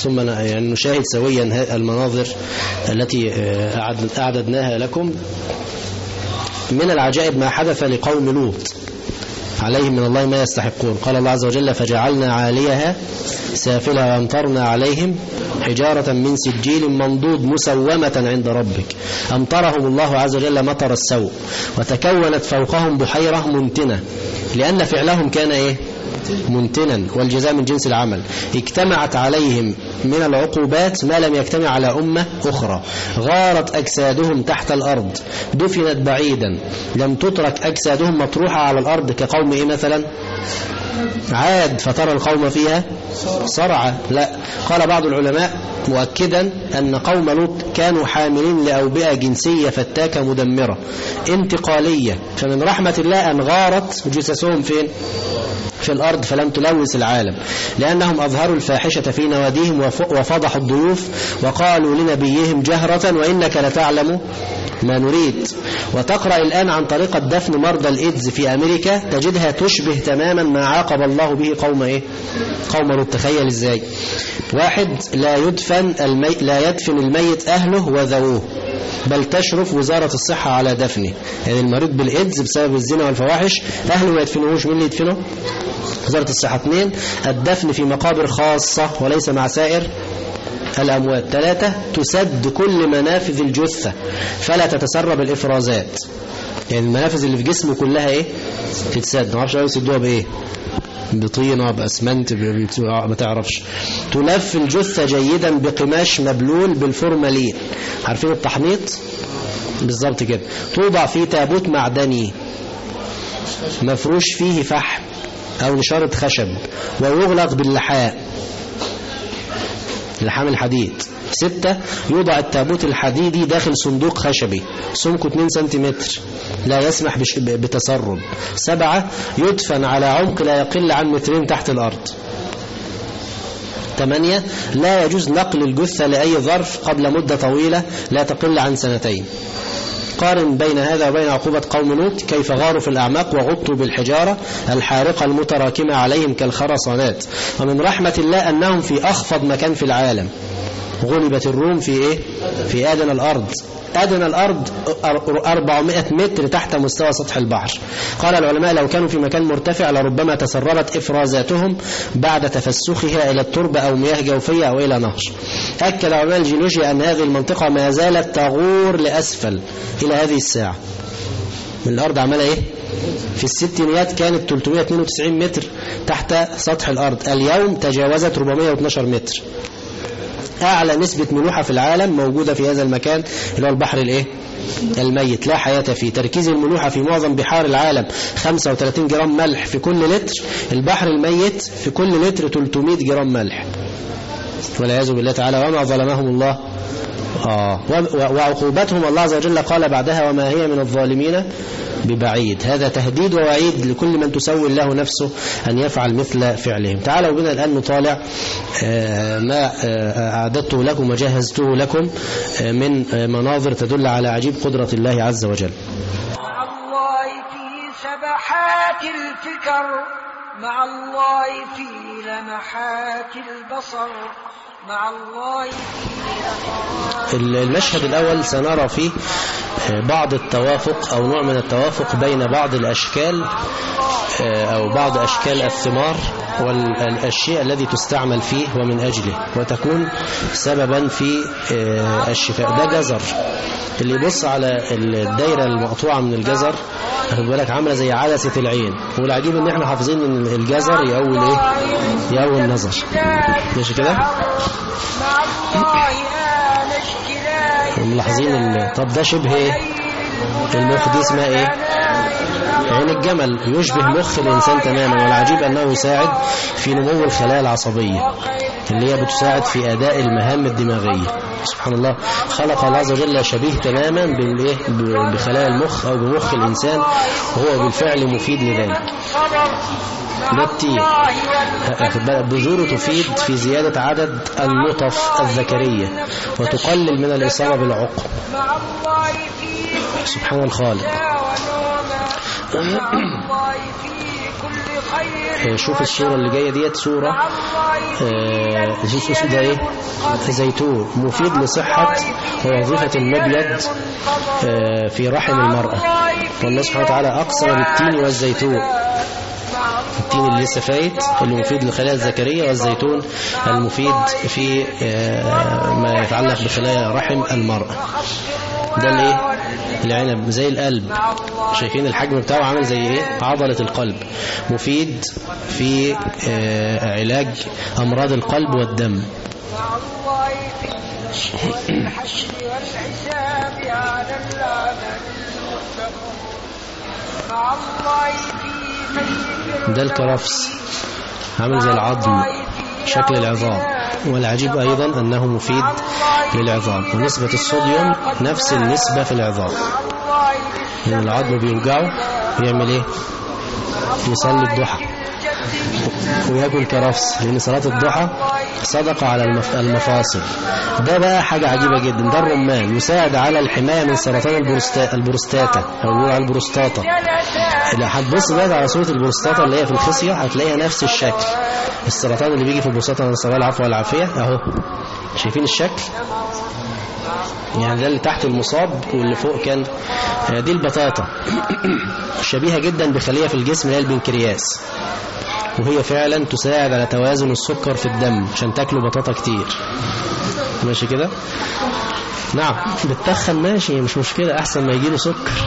S4: ثم ن- يعني نشاهد سويا ه- المناظر التي آه، أعد- أعددناها لكم من العجائب ما حدث لقوم لوط عليهم من الله ما يستحقون قال الله عز وجل فجعلنا عاليها سافلها وامطرنا عليهم حجارة من سجيل منضود مسومة عند ربك أمطرهم الله عز وجل مطر السوء وتكونت فوقهم بحيرة منتنة لأن فعلهم كان إيه منتنا والجزاء من جنس العمل اجتمعت عليهم من العقوبات ما لم يجتمع على أمة أخرى غارت أجسادهم تحت الأرض دفنت بعيدا لم تترك أجسادهم مطروحة على الأرض كقوم إيه مثلا عاد فترى القوم فيها صرعى لا قال بعض العلماء مؤكدا أن قوم لوط كانوا حاملين لأوبئة جنسية فتاكة مدمرة انتقالية فمن رحمة الله أن غارت جثثهم فين في الأرض فلم تلوث العالم لأنهم أظهروا الفاحشة في نواديهم وف- وفضحوا الضيوف وقالوا لنبيهم جهرة وإنك لتعلم ما نريد وتقرأ الآن عن طريقة دفن مرضى الإيدز في أمريكا تجدها تشبه تماما ما عاقب الله به قوم إيه قوم لوط تخيل إزاي واحد لا يدفن المي... لا يدفن الميت أهله وذووه بل تشرف وزارة الصحة على دفنه يعني المريض بالإيدز بسبب الزنا والفواحش أهله ما يدفنوهوش مين اللي يدفنه وزارة الصحة اثنين الدفن في مقابر خاصة وليس مع سائر الأموات ثلاثة تسد كل منافذ الجثة فلا تتسرب الإفرازات يعني المنافذ اللي في جسمه كلها إيه تتسد ما اعرفش يسدوها بإيه بطينة بأسمنت ب- ب- ما تعرفش تلف الجثة جيدا بقماش مبلول بالفورمالين عارفين التحنيط بالظبط كده توضع في تابوت معدني مفروش فيه فحم أو نشارة خشب ويغلق باللحاء لحام الحديد ستة يوضع التابوت الحديدي داخل صندوق خشبي سمكه 2 سنتيمتر لا يسمح بش- ب- بتسرب سبعة يدفن على عمق لا يقل عن مترين تحت الأرض ثمانية لا يجوز نقل الجثة لأي ظرف قبل مدة طويلة لا تقل عن سنتين قارن بين هذا وبين عقوبة قوم لوط كيف غاروا في الأعماق وغطوا بالحجارة الحارقة المتراكمة عليهم كالخرسانات ومن رحمة الله أنهم في أخفض مكان في العالم غلبت الروم في إيه؟ في آدن الأرض أدنى الأرض 400 متر تحت مستوى سطح البحر قال العلماء لو كانوا في مكان مرتفع لربما تسربت إفرازاتهم بعد تفسخها إلى التربة أو مياه جوفية أو إلى نهر أكد علماء الجيولوجيا أن هذه المنطقة ما زالت تغور لأسفل إلى هذه الساعة من الأرض عمالة إيه في الستينيات كانت 392 متر تحت سطح الأرض اليوم تجاوزت 412 متر أعلى نسبة ملوحة في العالم موجودة في هذا المكان اللي هو البحر الإيه؟ الميت لا حياة فيه تركيز الملوحة في معظم بحار العالم 35 جرام ملح في كل لتر البحر الميت في كل لتر 300 جرام ملح والعياذ بالله تعالى وما ظلمهم الله آه و- وعقوبتهم الله عز وجل قال بعدها وما هي من الظالمين ببعيد هذا تهديد ووعيد لكل من تسوي الله نفسه أن يفعل مثل فعلهم تعالوا بنا الآن نطالع آه، ما آه، أعددته لكم وجهزته لكم آه، من آه، مناظر تدل على عجيب قدرة الله عز وجل
S5: مع الله في سبحات الفكر مع الله في لمحات البصر مع الله في
S4: المشهد الأول سنرى فيه بعض التوافق أو نوع من التوافق بين بعض الأشكال أو بعض أشكال الثمار والشيء الذي تستعمل فيه ومن أجله وتكون سببا في الشفاء ده جزر اللي يبص على الدايرة المقطوعة من الجزر واخد بالك عاملة زي عدسة العين والعجيب ان احنا حافظين ان الجزر يقول ايه يقول النظر ماشي كده
S5: مع الله أنا اشتراي
S4: ملاحظين ال- طب ده شبه ايه المخ دي اسمها ايه عين الجمل يشبه مخ الإنسان تماما والعجيب أنه يساعد في نمو الخلايا العصبية اللي هي بتساعد في أداء المهام الدماغية سبحان الله خلق الله عز وجل شبيه تماما بالإيه؟ ب- بخلايا المخ أو بمخ الإنسان وهو بالفعل مفيد لذلك ده التين واخد بالك؟ بذوره تفيد في زيادة عدد النطف الذكرية وتقلل من الإصابة بالعقم
S5: مع الله في
S4: سبحان الخالق
S5: ونوما مع الله في كل خير
S4: آه، شوف الصورة اللي جاية ديت صورة
S5: مع الله
S4: آه، زي- ده ايه زيتون مفيد لصحة ووظيفة المبيض آه، في رحم المرأة والله سبحانه وتعالى أقسم بالتين والزيتون التين اللي لسه فايت اللي مفيد للخلايا الذكرية والزيتون المفيد في آه، ما يتعلق بخلايا رحم المرأة ده الايه العنب زي القلب شايفين الحجم بتاعه عامل زي ايه عضلة القلب مفيد في آه، علاج امراض القلب والدم
S5: مع الله في الحشر والحساب على العمل المتقون مع الله في خير
S4: ده الكرفس عامل زي العظم شكل العظام والعجيب أيضا أنه مفيد للعظام ونسبة الصوديوم نفس النسبة في العظام لأن العظم بيوجعه يعمل إيه يصلي الضحى وياكل كرفس لأن صلاة الضحى صدقة على المف... المفاصل ده بقى حاجة عجيبة جدا ده الرمان يساعد على الحماية من سرطان البروستا... البروستاتا أو بيقولوا على البروستاتا لو هتبص بقى على صورة البروستاتا اللي هي في الخصية هتلاقيها نفس الشكل السرطان اللي بيجي في البروستاتا نسأل الله العفو والعافية اهو شايفين الشكل يعني ده اللي تحت المصاب واللي فوق كان آه، دي البطاطا شبيهة جدا بخلية في الجسم اللي هي البنكرياس وهي فعلا تساعد على توازن السكر في الدم عشان تاكلوا بطاطا كتير ماشي كده نعم بتتخن ماشي مش مشكلة احسن ما يجيله سكر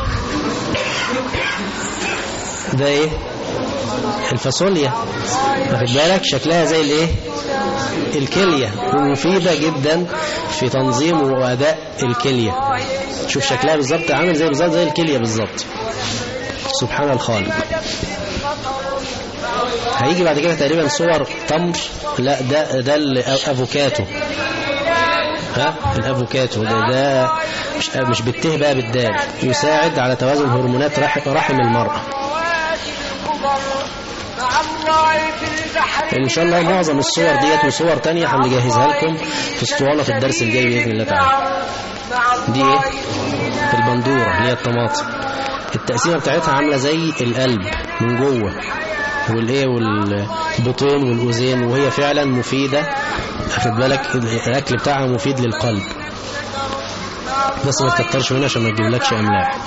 S4: ده ايه الفاصوليا واخد بالك شكلها زي الايه الكلية ومفيدة جدا في تنظيم وأداء الكلية شوف شكلها بالظبط عامل زي بالظبط زي الكلية بالظبط سبحان الخالق هيجي بعد كده تقريبا صور تمر لا ده ده الافوكاتو ها الافوكاتو ده ده مش مش بالته بقى بالدال يساعد على توازن هرمونات رحم رحم المرأة
S5: مع الله في البحر
S4: ان شاء الله معظم الصور ديت وصور تانية هنجهزها لكم في اسطوانة في الدرس الجاي بإذن الله تعالى دي ايه البندورة اللي هي الطماطم التقسيمة بتاعتها عاملة زي القلب من جوه والايه والبطين والاذين وهي فعلا مفيدة اخد بالك الاكل بتاعها مفيد للقلب بس ما تكترش منها عشان ما تجيبلكش املاح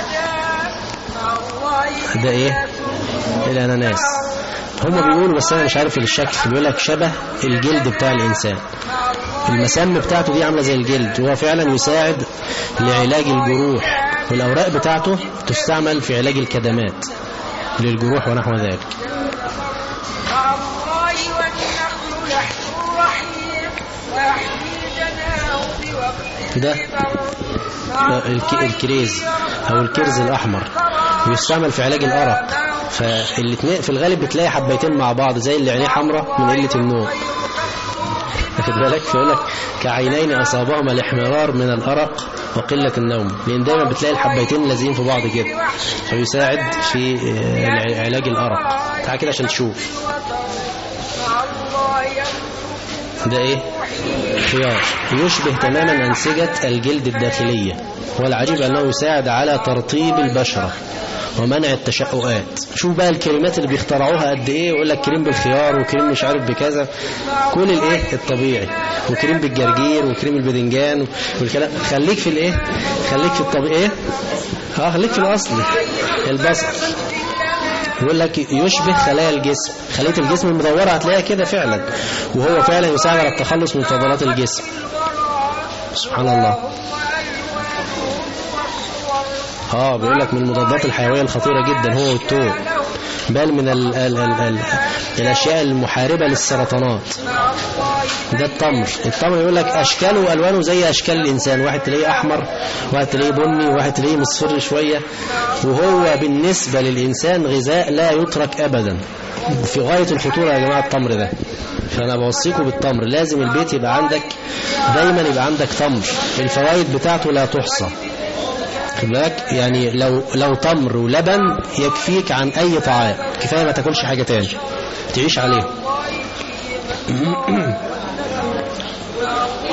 S4: ده ايه الاناناس هما بيقولوا بس انا مش عارف الشكل بيقول لك شبه الجلد بتاع الانسان المسام بتاعته دي عامله زي الجلد وهو فعلا يساعد لعلاج الجروح والاوراق بتاعته تستعمل في علاج الكدمات للجروح ونحو ذلك
S5: مع الله والنخل لحم رحيم ويحميدناه بوقت
S4: ده الك- الكريز او الكرز الاحمر بيستعمل في علاج الارق فالاثنين في الغالب بتلاقي حبيتين مع بعض زي اللي عينيه حمراء من قله النوم واخد بالك فيقول لك كعينين اصابهما الاحمرار من الارق وقله النوم لان دايما بتلاقي الحبيتين لازقين في بعض كده فيساعد في آه، الع- علاج الارق تعال كده عشان تشوف
S5: مع الله
S4: ده ايه خيار يشبه تماما أنسجة الجلد الداخلية والعجيب أنه يساعد على ترطيب البشرة ومنع التشققات شوف بقى الكريمات اللي بيخترعوها قد ايه يقول لك كريم بالخيار وكريم مش عارف بكذا كل الايه الطبيعي وكريم بالجرجير وكريم الباذنجان والكلام خليك في الايه خليك في الطبيعي ايه اه خليك في الاصل البصل يقول لك يشبه خلايا الجسم خلية الجسم المدورة هتلاقيها كده فعلا وهو فعلا يساعد على التخلص من فضلات الجسم سبحان الله اه بيقول لك من المضادات الحيوية الخطيرة جدا هو والتوم بل من ال ال ال ال الأشياء المحاربة للسرطانات ده التمر التمر يقول لك أشكاله وألوانه زي أشكال الإنسان واحد تلاقيه أحمر واحد تلاقيه بني واحد تلاقيه مصفر شوية وهو بالنسبة للإنسان غذاء لا يترك أبدا في غاية الخطورة يا جماعة التمر ده فأنا بوصيكم بالتمر لازم البيت يبقى عندك دايما يبقى عندك تمر الفوائد بتاعته لا تحصى خد بالك يعني لو لو تمر ولبن يكفيك عن اي طعام كفايه ما تاكلش حاجه تاني تعيش عليه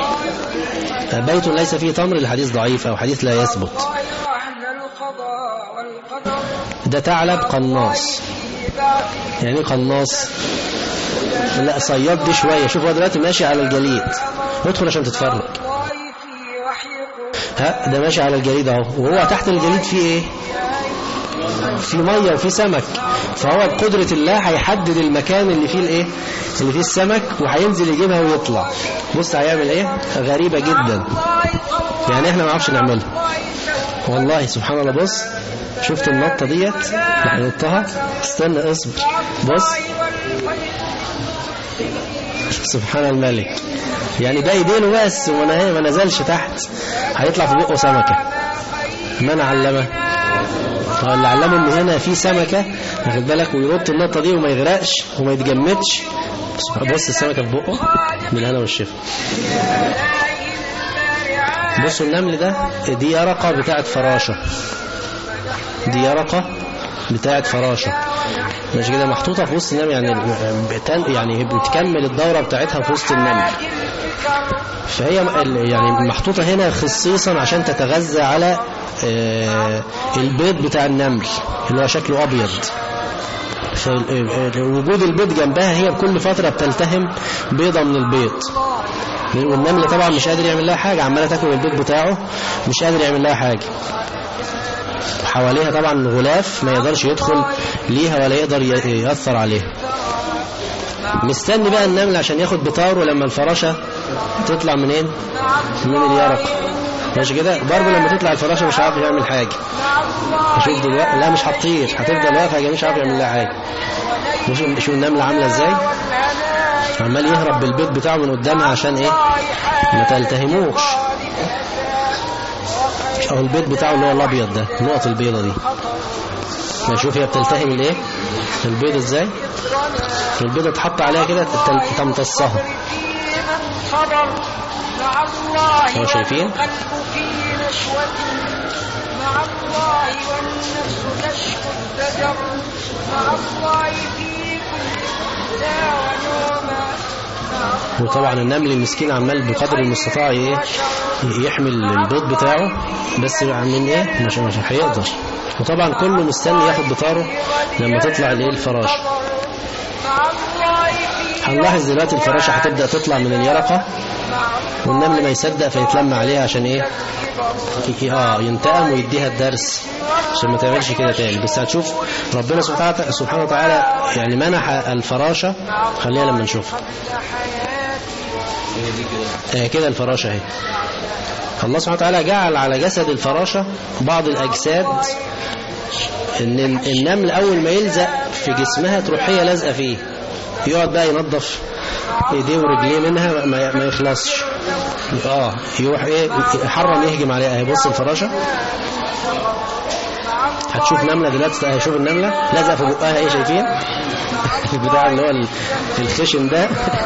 S4: بيت ليس فيه تمر الحديث ضعيف او حديث لا يثبت
S5: أهل القضاء والقدر
S4: ده ثعلب قناص
S5: في بعث
S4: يعني ايه قناص لا صياد دي شوية شوف هو دلوقتي ماشي على الجليد ادخل عشان تتفرج
S5: الله في وحي قرآن
S4: ها ده ماشي على الجليد اهو وهو تحت الجليد فيه ايه في ميه وفي سمك فهو بقدرة الله هيحدد المكان اللي فيه الايه اللي فيه السمك وهينزل يجيبها ويطلع بص هيعمل ايه غريبة جدا يعني احنا ما نعرفش نعملها والله سبحان الله بص شفت النطة ديت هنطها استنى اصبر بص سبحان الملك يعني ده ايدينه بس وما ما نزلش تحت هيطلع في بقه سمكة من علمه هو اللي علمه ان هنا في سمكة واخد بالك ويرط النطة دي وما يغرقش وما يتجمدش بص السمكة في بقه من هنا والشفا بصوا النمل ده دي يرقة بتاعت فراشة دي يرقة بتاعت فراشة مش كده محطوطة في وسط النمل يعني بتن يعني بتكمل الدورة بتاعتها في وسط النمل فهي ال- يعني محطوطة هنا خصيصا عشان تتغذى على آه، البيض بتاع النمل اللي هو شكله أبيض فوجود البيض جنبها هي بكل فترة بتلتهم بيضة من البيض والنمل طبعا مش قادر يعمل لها حاجة عمالة تاكل البيض بتاعه مش قادر يعمل لها حاجة حواليها طبعا غلاف ما يقدرش يدخل ليها ولا يقدر ي- يأثر عليها مستني بقى النمل عشان ياخد بطاره لما الفراشة تطلع منين من اليرق ماشي كده برضه لما تطلع الفراشة مش عارف يعمل حاجة شوف دلوقتي لا مش هتطير هتفضل واقفة يا جماعة مش عارف يعمل لها حاجة شوف شوف النملة عاملة ازاي عمال يهرب بالبيض بتاعه من قدامها عشان ايه ما تلتهموش او البيض بتاعه اللي هو الابيض ده نقط البيضة دي ما شوف هي بتلتهم الايه البيض ازاي البيضة تحط عليها كده تل- تمتصها
S5: في من صبر مع الله
S4: هو شايفين؟
S5: والقلب في نشوة مع الله والنفس تشكو الزجر مع الله في كل لا ونوما مع
S4: وطبعا النمل المسكين عمال بقدر المستطاع ايه يحمل البيض بتاعه بس من ايه مش مش هيقدر وطبعا كله مستني ياخد بطاره لما تطلع الايه الفراشه
S5: مع الله في
S4: هنلاحظ دلوقتي الفراشه هتبدا تطلع من اليرقه والنمل ما يصدق فيتلم عليها عشان ايه ي- اه ينتقم ويديها الدرس عشان ما تعملش كده تاني بس هتشوف ربنا سبحانه وتعالى- سبحانه وتعالى يعني منح الفراشه خليها لما نشوفها آه كده الفراشة اهي الله سبحانه وتعالى جعل على جسد الفراشة بعض الأجساد إن النمل أول ما يلزق في جسمها تروح هي لازقة فيه يقعد بقى ينظف ايديه ورجليه منها ما ما يخلصش اه يروح ايه يحرم يهجم عليها اهي بص الفراشة هتشوف نملة دلوقتي اهي شوف النملة لازقة في بقها ايه شايفين البتاع اللي هو ال- الخشن ده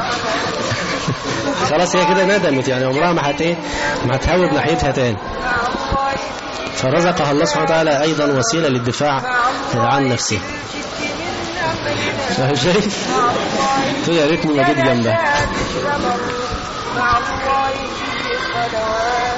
S4: خلاص هي كده ندمت يعني عمرها ما هت ايه ما هتهوب ناحيتها تاني فرزقها الله سبحانه وتعالى ايضا وسيله للدفاع عن نفسها فاهم شايف يا ريتني ما جيت جنبها
S5: مع الله في صلوات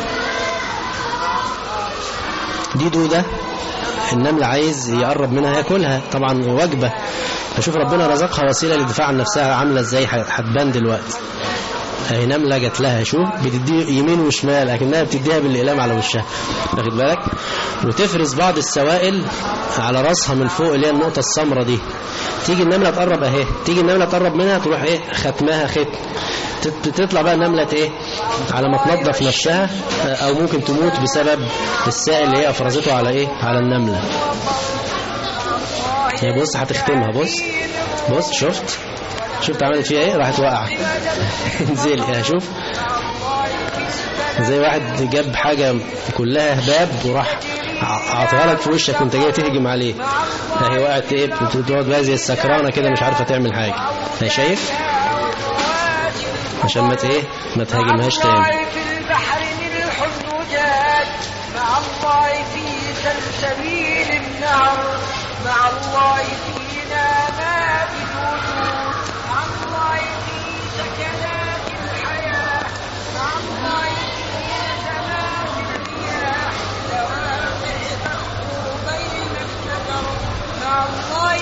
S4: دي دودة النمل عايز يقرب منها ياكلها طبعا وجبة فشوف ربنا رزقها وسيلة للدفاع عن نفسها عاملة ازاي هتبان دلوقتي اهي نملة جات لها شوف بتدي يمين وشمال لكنها بتديها بالاقلام على وشها واخد بالك وتفرز بعض السوائل على راسها من فوق اللي هي النقطة السمراء دي تيجي النملة تقرب اهي تيجي النملة تقرب منها تروح ايه ختمها ختم تت- تطلع بقى النملة ايه على ما تنظف نفسها او ممكن تموت بسبب السائل اللي هي افرزته على ايه على النملة هي بص هتختمها بص بص شفت شفت عملت فيها ايه راحت واقعه انزلي ها شوف زي واحد جاب حاجة كلها هباب وراح ع- عطيها لك في وشك وانت جاي تهجم عليه هي وقعت ايه بتقعد بقى زي السكرانة كده مش عارفة تعمل حاجة هي شايف عشان ما ت- ايه ما تهاجمهاش تاني
S5: الله في البحر ملح النجاة مع الله في سلسبيل النهر مع الله فينا ما بالوجود مع الله في سكنات الحياة مع الله في سماء الرياح دوام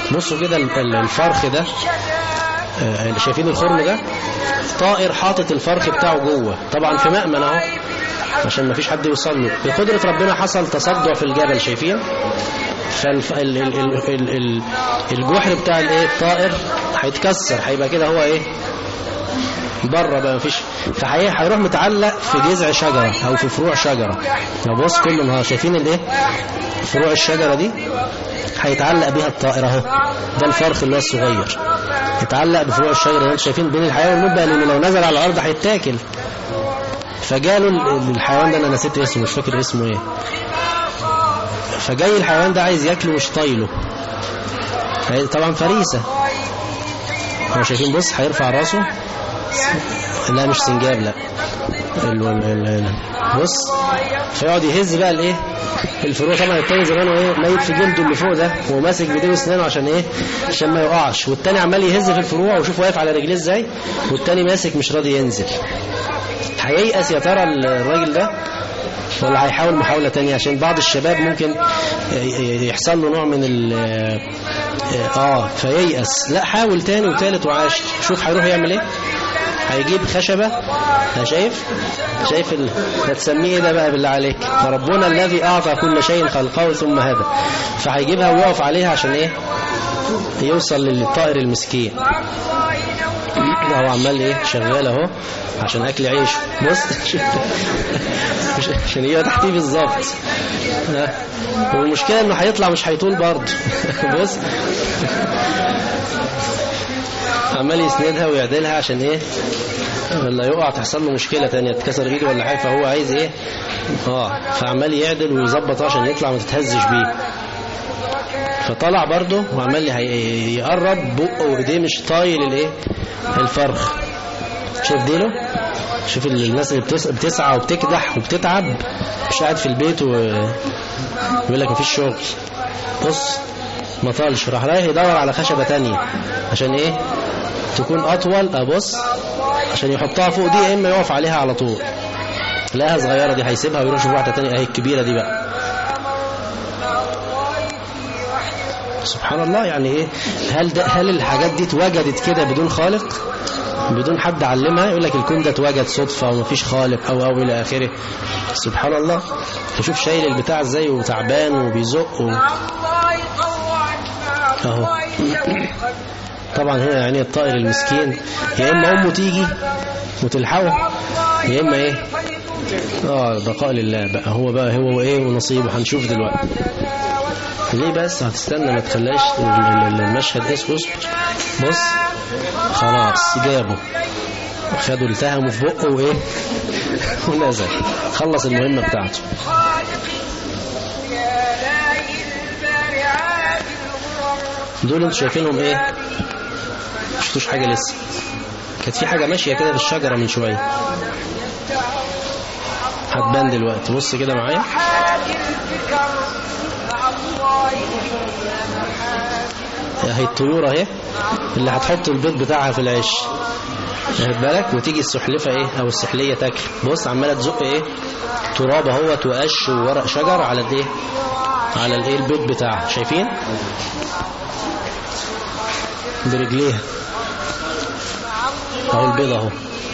S4: بصوا كده ال- ال- الفرخ ده آه، اللي شايفين الخرم ده طائر حاطط الفرخ بتاعه جوه طبعا في مأمن اهو عشان ما فيش حد يوصل له بقدرة ربنا حصل تصدع في الجبل شايفين فالجحر بتاع الايه الطائر هيتكسر هيبقى كده هو ايه بره بقى مفيش فحقيقة هيروح متعلق في جذع شجرة او في فروع شجرة لو بص كل نهار شايفين الايه فروع الشجرة دي هيتعلق بيها الطائر اهو ده الفرخ اللي هو الصغير يتعلق بفروع الشجرة اللي انتوا شايفين بين الحياة والموت بقى لان لو نزل على الارض هيتاكل فجاله ال- الحيوان ده انا نسيت اسمه مش فاكر اسمه ايه فجاي الحيوان ده عايز ياكله مش طايله هي- طبعا فريسة هو شايفين بص هيرفع راسه لا مش سنجاب لا ال- ال- ال- بص فيقعد يهز بقى الايه الفروع طبعا التاني زمانه ايه ميت في جلده اللي فوق ده وماسك بايديه واسنانه عشان ايه عشان ما يقعش والتاني عمال يهز في الفروع وشوف واقف على رجليه ازاي والتاني ماسك مش راضي ينزل هييأس يا ترى الراجل ده ولا هيحاول محاولة تانية عشان بعض الشباب ممكن يحصل له نوع من ال اه فييأس لا حاول تاني وتالت وعاشر شوف هيروح يعمل ايه هيجيب خشبة ها شايف شايف ال... هتسميه ايه ده بقى بالله عليك فربنا الذي اعطى كل شيء خلقه ثم هدى فهيجيبها ويقف عليها عشان ايه يوصل للطائر المسكين هو عمال ايه شغال اهو عشان اكل عيشه بص مش- عشان يبقى تحتيه بالظبط ها. والمشكله انه هيطلع مش هيطول برضه بص عمال يسندها ويعدلها عشان ايه ولا يقع تحصل له مشكله تانية تكسر ايده ولا حاجه فهو عايز ايه اه فعمال يعدل ويظبط عشان يطلع ما تتهزش بيه فطلع برضه وعمال هي- يقرب بقه وايديه مش طايل الايه الفرخ شايف ديله شوف ال- الناس اللي بتس- بتسعى وبتكدح وبتتعب مش قاعد في البيت ويقول لك مفيش شغل بص ما طالش راح رايح يدور على خشبة تانية عشان ايه تكون اطول ابص عشان يحطها فوق دي يا اما يقف عليها على طول لقاها صغيرة دي هيسيبها ويروح يشوف واحدة تانية اهي الكبيرة دي بقى سبحان الله يعني ايه هل ده هل الحاجات دي اتوجدت كده بدون خالق بدون حد علمها يقول لك الكون ده اتوجد صدفة ومفيش خالق او او الى اخره سبحان الله تشوف شايل البتاع ازاي وتعبان وبيزق و... اهو طبعا هنا يعني الطائر المسكين يا اما امه تيجي وتلحقه يا اما ايه اه بقاء لله بقى هو بقى هو ايه ونصيبه هنشوف دلوقتي ليه بس هتستنى ما تخليش ال- ال- المشهد ايه اصبر بص خلاص جابه خدوا التهموا في بقه وايه ونزل خلص المهمة بتاعته دول انتوا شايفينهم ايه شفتوش حاجة لسه كانت في حاجة ماشية كده في الشجرة من شوية هتبان دلوقتي بص كده معايا هي الطيور اهي اللي هتحط البيض بتاعها في العيش واخد بالك وتيجي السحلفة ايه او السحلية تاكل بص عمالة تزق ايه تراب اهوت وقش وورق شجر على الايه على الايه البيض بتاعها شايفين برجليها اهو البيض اهو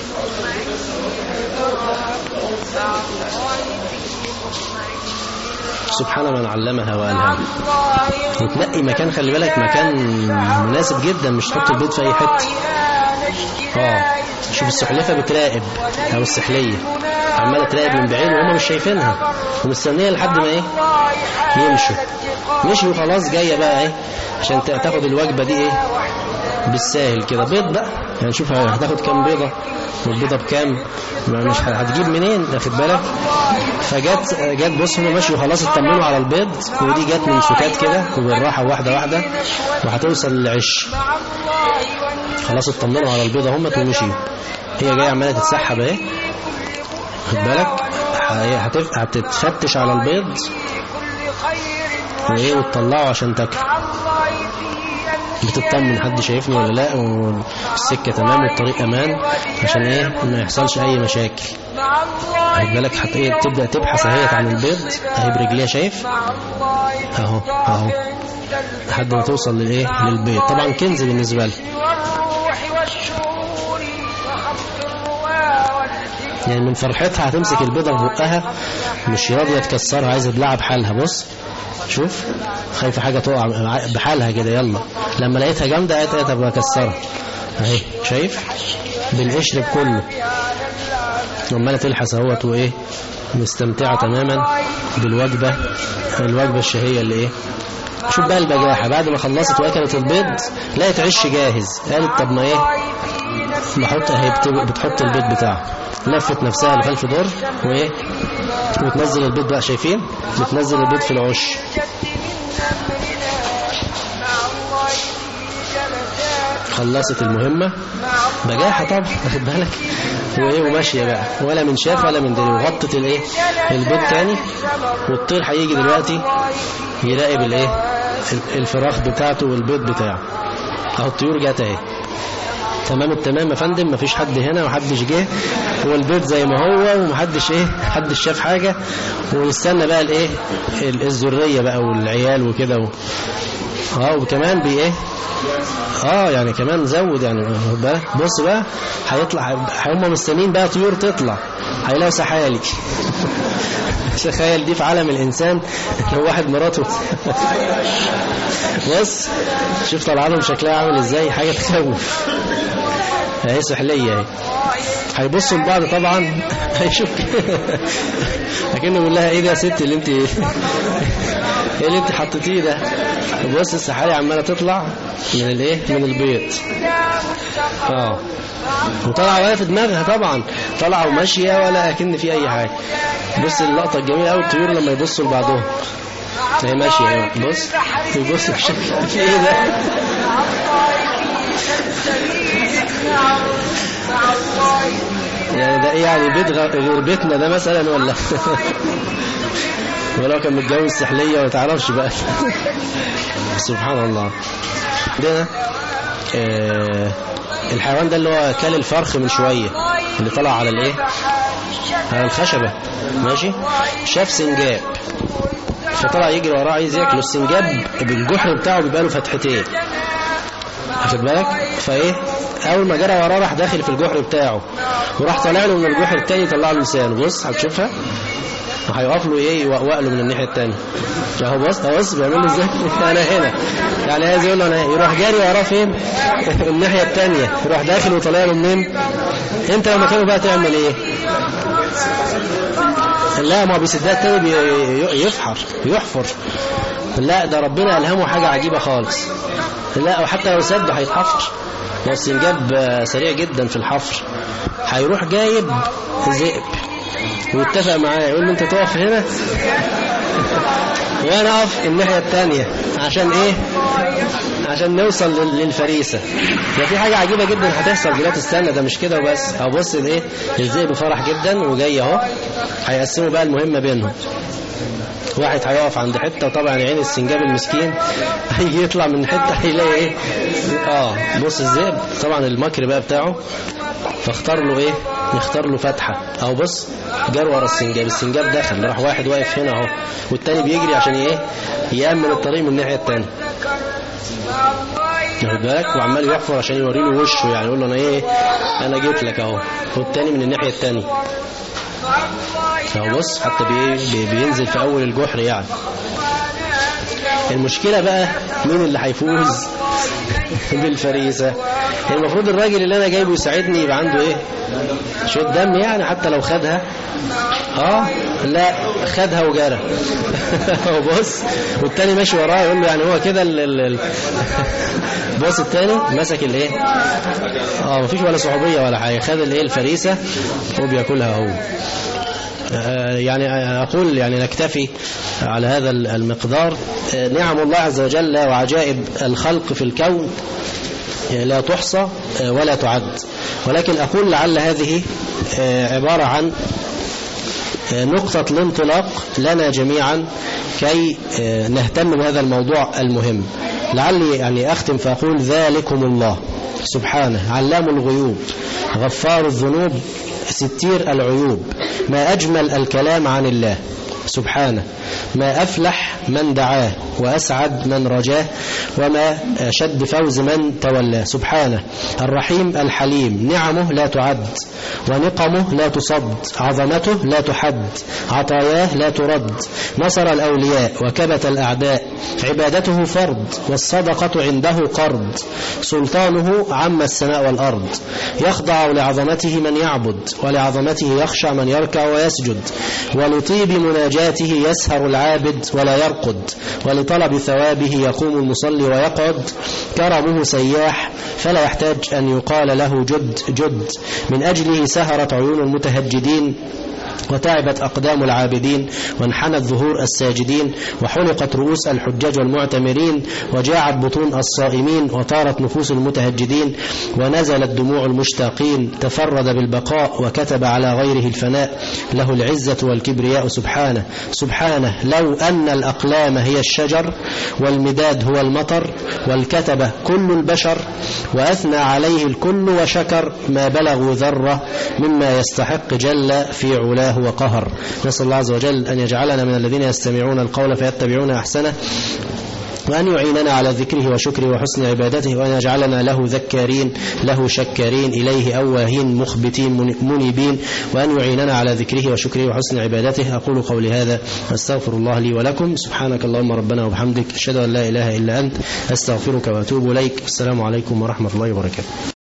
S4: سبحان من علمها وألهمها وتنقي مكان خلي بالك مكان مناسب جدا مش تحط البيض في اي حته اه شوف السحلفه بتراقب او السحليه عماله تراقب من بعيد وهم مش شايفينها ومستنيه لحد ما ايه يمشوا مشوا خلاص جايه بقى ايه عشان تا- تاخد الوجبه دي ايه بالساهل كده بيض بقى يعني شوف هتاخد كام بيضه والبيضه بكام ما مش ه- هتجيب منين واخد بالك فجت جت بص هم ماشيوا خلاص اطمنوا على البيض ودي جت من سكات كده وبالراحه واحده واحده وهتوصل للعش خلاص اطمنوا على البيضه هم ومشيوا هي جايه عماله تتسحب اهي خد بالك هي هتف- هتتفتش على البيض وايه وتطلعه عشان تاكله بتطمن حد شايفني ولا لا والسكه تمام والطريق امان عشان ايه ما يحصلش اي مشاكل خد بالك حتى ايه تبدا تبحث اهي عن البيض اهي برجليها شايف اهو اهو لحد ما توصل للايه للبيض طبعا كنز بالنسبة له
S5: والروح والشعور وخفض الرواء والذكر
S4: يعني من فرحتها هتمسك البيضة في بقها مش راضية تكسرها عايزة تلعب بحالها بص شوف خايفة حاجة تقع بحالها كده يلا لما لقيتها جامدة قالت قالت ابقى اكسرها اهي شايف بالقشر بكله عمالة تلحس اهوت وايه مستمتعة تماما بالوجبة الوجبة الشهية اللي ايه شوف بقى البجاحة بعد ما خلصت واكلت البيض لقيت عش جاهز قالت طب ما ايه بحط اهي بت- بتحط البيض بتاعها لفت نفسها لخلف دور وايه وتنزل البيض بقى شايفين بتنزل البيض في العش
S5: جد من أمرنا مع الله في جلسات
S4: خلصت المهمة بجاحة طبعا واخد بالك وايه وماشية بقى ولا من شاف ولا من دري وغطت الايه البيض تاني والطير هيجي دلوقتي يراقب الايه الفراخ بتاعته والبيض بتاعه اهو الطيور جت اهي تمام التمام يا فندم مفيش حد هنا ومحدش جه والبيت زي ما هو ومحدش ايه محدش شاف حاجة ونستنى بقى الايه ال- الذرية بقى والعيال وكده و... اه وكمان بي ايه اه يعني كمان زود يعني واخد بالك بص بقى هيطلع هم مستنيين بقى طيور تطلع هيلاقوا سحالي تخيل دي في عالم الانسان لو واحد مراته بص شوف طالعه لهم شكلها عامل ازاي حاجه تخوف اهي سحليه اهي هيبصوا لبعض طبعا هيشوف لكنه بيقول لها ايه ده يا ست اللي انت ايه اللي انت حطيتيه ده بص السحالي عماله تطلع من الايه من البيض اه وطالعه وهي في دماغها طبعا طالعه وماشيه ولا اكن في اي حاجه بص اللقطه الجميله قوي الطيور لما يبصوا لبعضهم هي ماشيه اهي بص يبص بشكل في ايه ده يعني ده ايه يعني بيت غ- غير بيتنا ده مثلا ولا ولو كان متجوز سحلية ما تعرفش بقى سبحان الله عندنا آه الحيوان ده اللي هو كل الفرخ من شوية اللي طلع على الايه على الخشبة ماشي شاف سنجاب فطلع يجري وراه عايز ياكله السنجاب بالجحر بتاعه بيبقى له فتحتين واخد بالك فايه اول ما جرى وراه راح داخل في الجحر بتاعه وراح طالع له من الجحر التاني يطلع له لسانه بص هتشوفها وهيقف له ايه يوقوق له من الناحيه التانيه اهو بص اهو بص بيعمل له ازاي انا هنا يعني عايز يقول له انا هنا. يروح جاري وراه فين الناحيه التانيه يروح داخل وطالع له منين انت لو مكانه بقى تعمل ايه لا ما هو بيسدها التاني بي- يفحر يحفر لا ده ربنا ألهمه حاجة عجيبة خالص لا وحتى لو سد هيتحفر لو السنجاب آه، سريع جدا في الحفر هيروح جايب ذئب ويتفق معاه يقول له انت تقف هنا وانا اقف الناحية التانية عشان ايه عشان نوصل لل- للفريسة ده في حاجة عجيبة جدا هتحصل دلوقتي استنى ده مش كده وبس اهو بص الايه الذئب فرح جدا وجاي اهو هيقسموا بقى المهمة بينهم واحد هيقف عند حتة وطبعا عين السنجاب المسكين هيجي يطلع من حتة هيلاقي ايه اه بص الذئب طبعا المكر بقى بتاعه فاختار له ايه يختار له فتحة اهو بص جار ورا السنجاب السنجاب دخل راح واحد واقف هنا اهو والتاني بيجري عشان ايه يأمن الطريق من الناحية التانية واخد بالك وعمال يحفر عشان يوري له وشه يعني يقول له انا ايه انا جيت لك اهو والتاني من الناحية التانية اهو بص حتى بي بي بينزل في اول الجحر يعني المشكلة بقى مين اللي هيفوز بالفريسة المفروض الراجل اللي انا جايبه يساعدني يبقى عنده ايه شوية دم يعني حتى لو خدها اه لا خدها وجرى بص والتاني ماشي وراه يقول له يعني هو كده ال- ال- ال- بص التاني مسك الايه اه مفيش ولا صحوبية ولا حاجة خد الايه الفريسة وبياكلها هو آه، يعني أقول يعني نكتفي على هذا المقدار آه، نعم الله عز وجل وعجائب الخلق في الكون آه، لا تحصى آه، ولا تعد ولكن أقول لعل هذه آه، عبارة عن آه، نقطة الانطلاق لنا جميعا كي آه، نهتم بهذا الموضوع المهم لعلي يعني أختم فأقول ذلكم الله سبحانه علام الغيوب غفار الذنوب ستير العيوب ما أجمل الكلام عن الله سبحانه ما أفلح من دعاه وأسعد من رجاه وما شد فوز من تولاه سبحانه الرحيم الحليم نعمه لا تعد ونقمه لا تصد عظمته لا تحد عطاياه لا ترد نصر الأولياء وكبت الأعداء عبادته فرض والصدقة عنده قرض سلطانه عم السماء والأرض يخضع لعظمته من يعبد ولعظمته يخشع من يركع ويسجد ولطيب مناجاته يسهر العابد ولا يرقد ولطلب ثوابه يقوم المصلي ويقعد كرمه سياح فلا يحتاج أن يقال له جد جد من أجله سهرت عيون المتهجدين وتعبت أقدام العابدين وانحنت ظهور الساجدين وحلقت رؤوس الحجاج والمعتمرين وجاعت بطون الصائمين وطارت نفوس المتهجدين ونزلت دموع المشتاقين تفرد بالبقاء وكتب على غيره الفناء له العزة والكبرياء سبحانه سبحانه لو أن الأقلام هي الشجر والمداد هو المطر والكتبة كل البشر وأثنى عليه الكل وشكر ما بلغوا ذرة مما يستحق جل في علاه وقهر نسأل الله عز وجل أن يجعلنا من الذين يستمعون القول فيتبعون أحسنه وأن يعيننا على ذكره وشكره وحسن عبادته وأن يجعلنا له ذكارين له شكارين إليه أواهين مخبتين منيبين وأن يعيننا على ذكره وشكره وحسن عبادته أقول قولي هذا أستغفر الله لي ولكم سبحانك اللهم ربنا وبحمدك أشهد أن لا إله إلا أنت أستغفرك وأتوب إليك السلام عليكم ورحمة الله وبركاته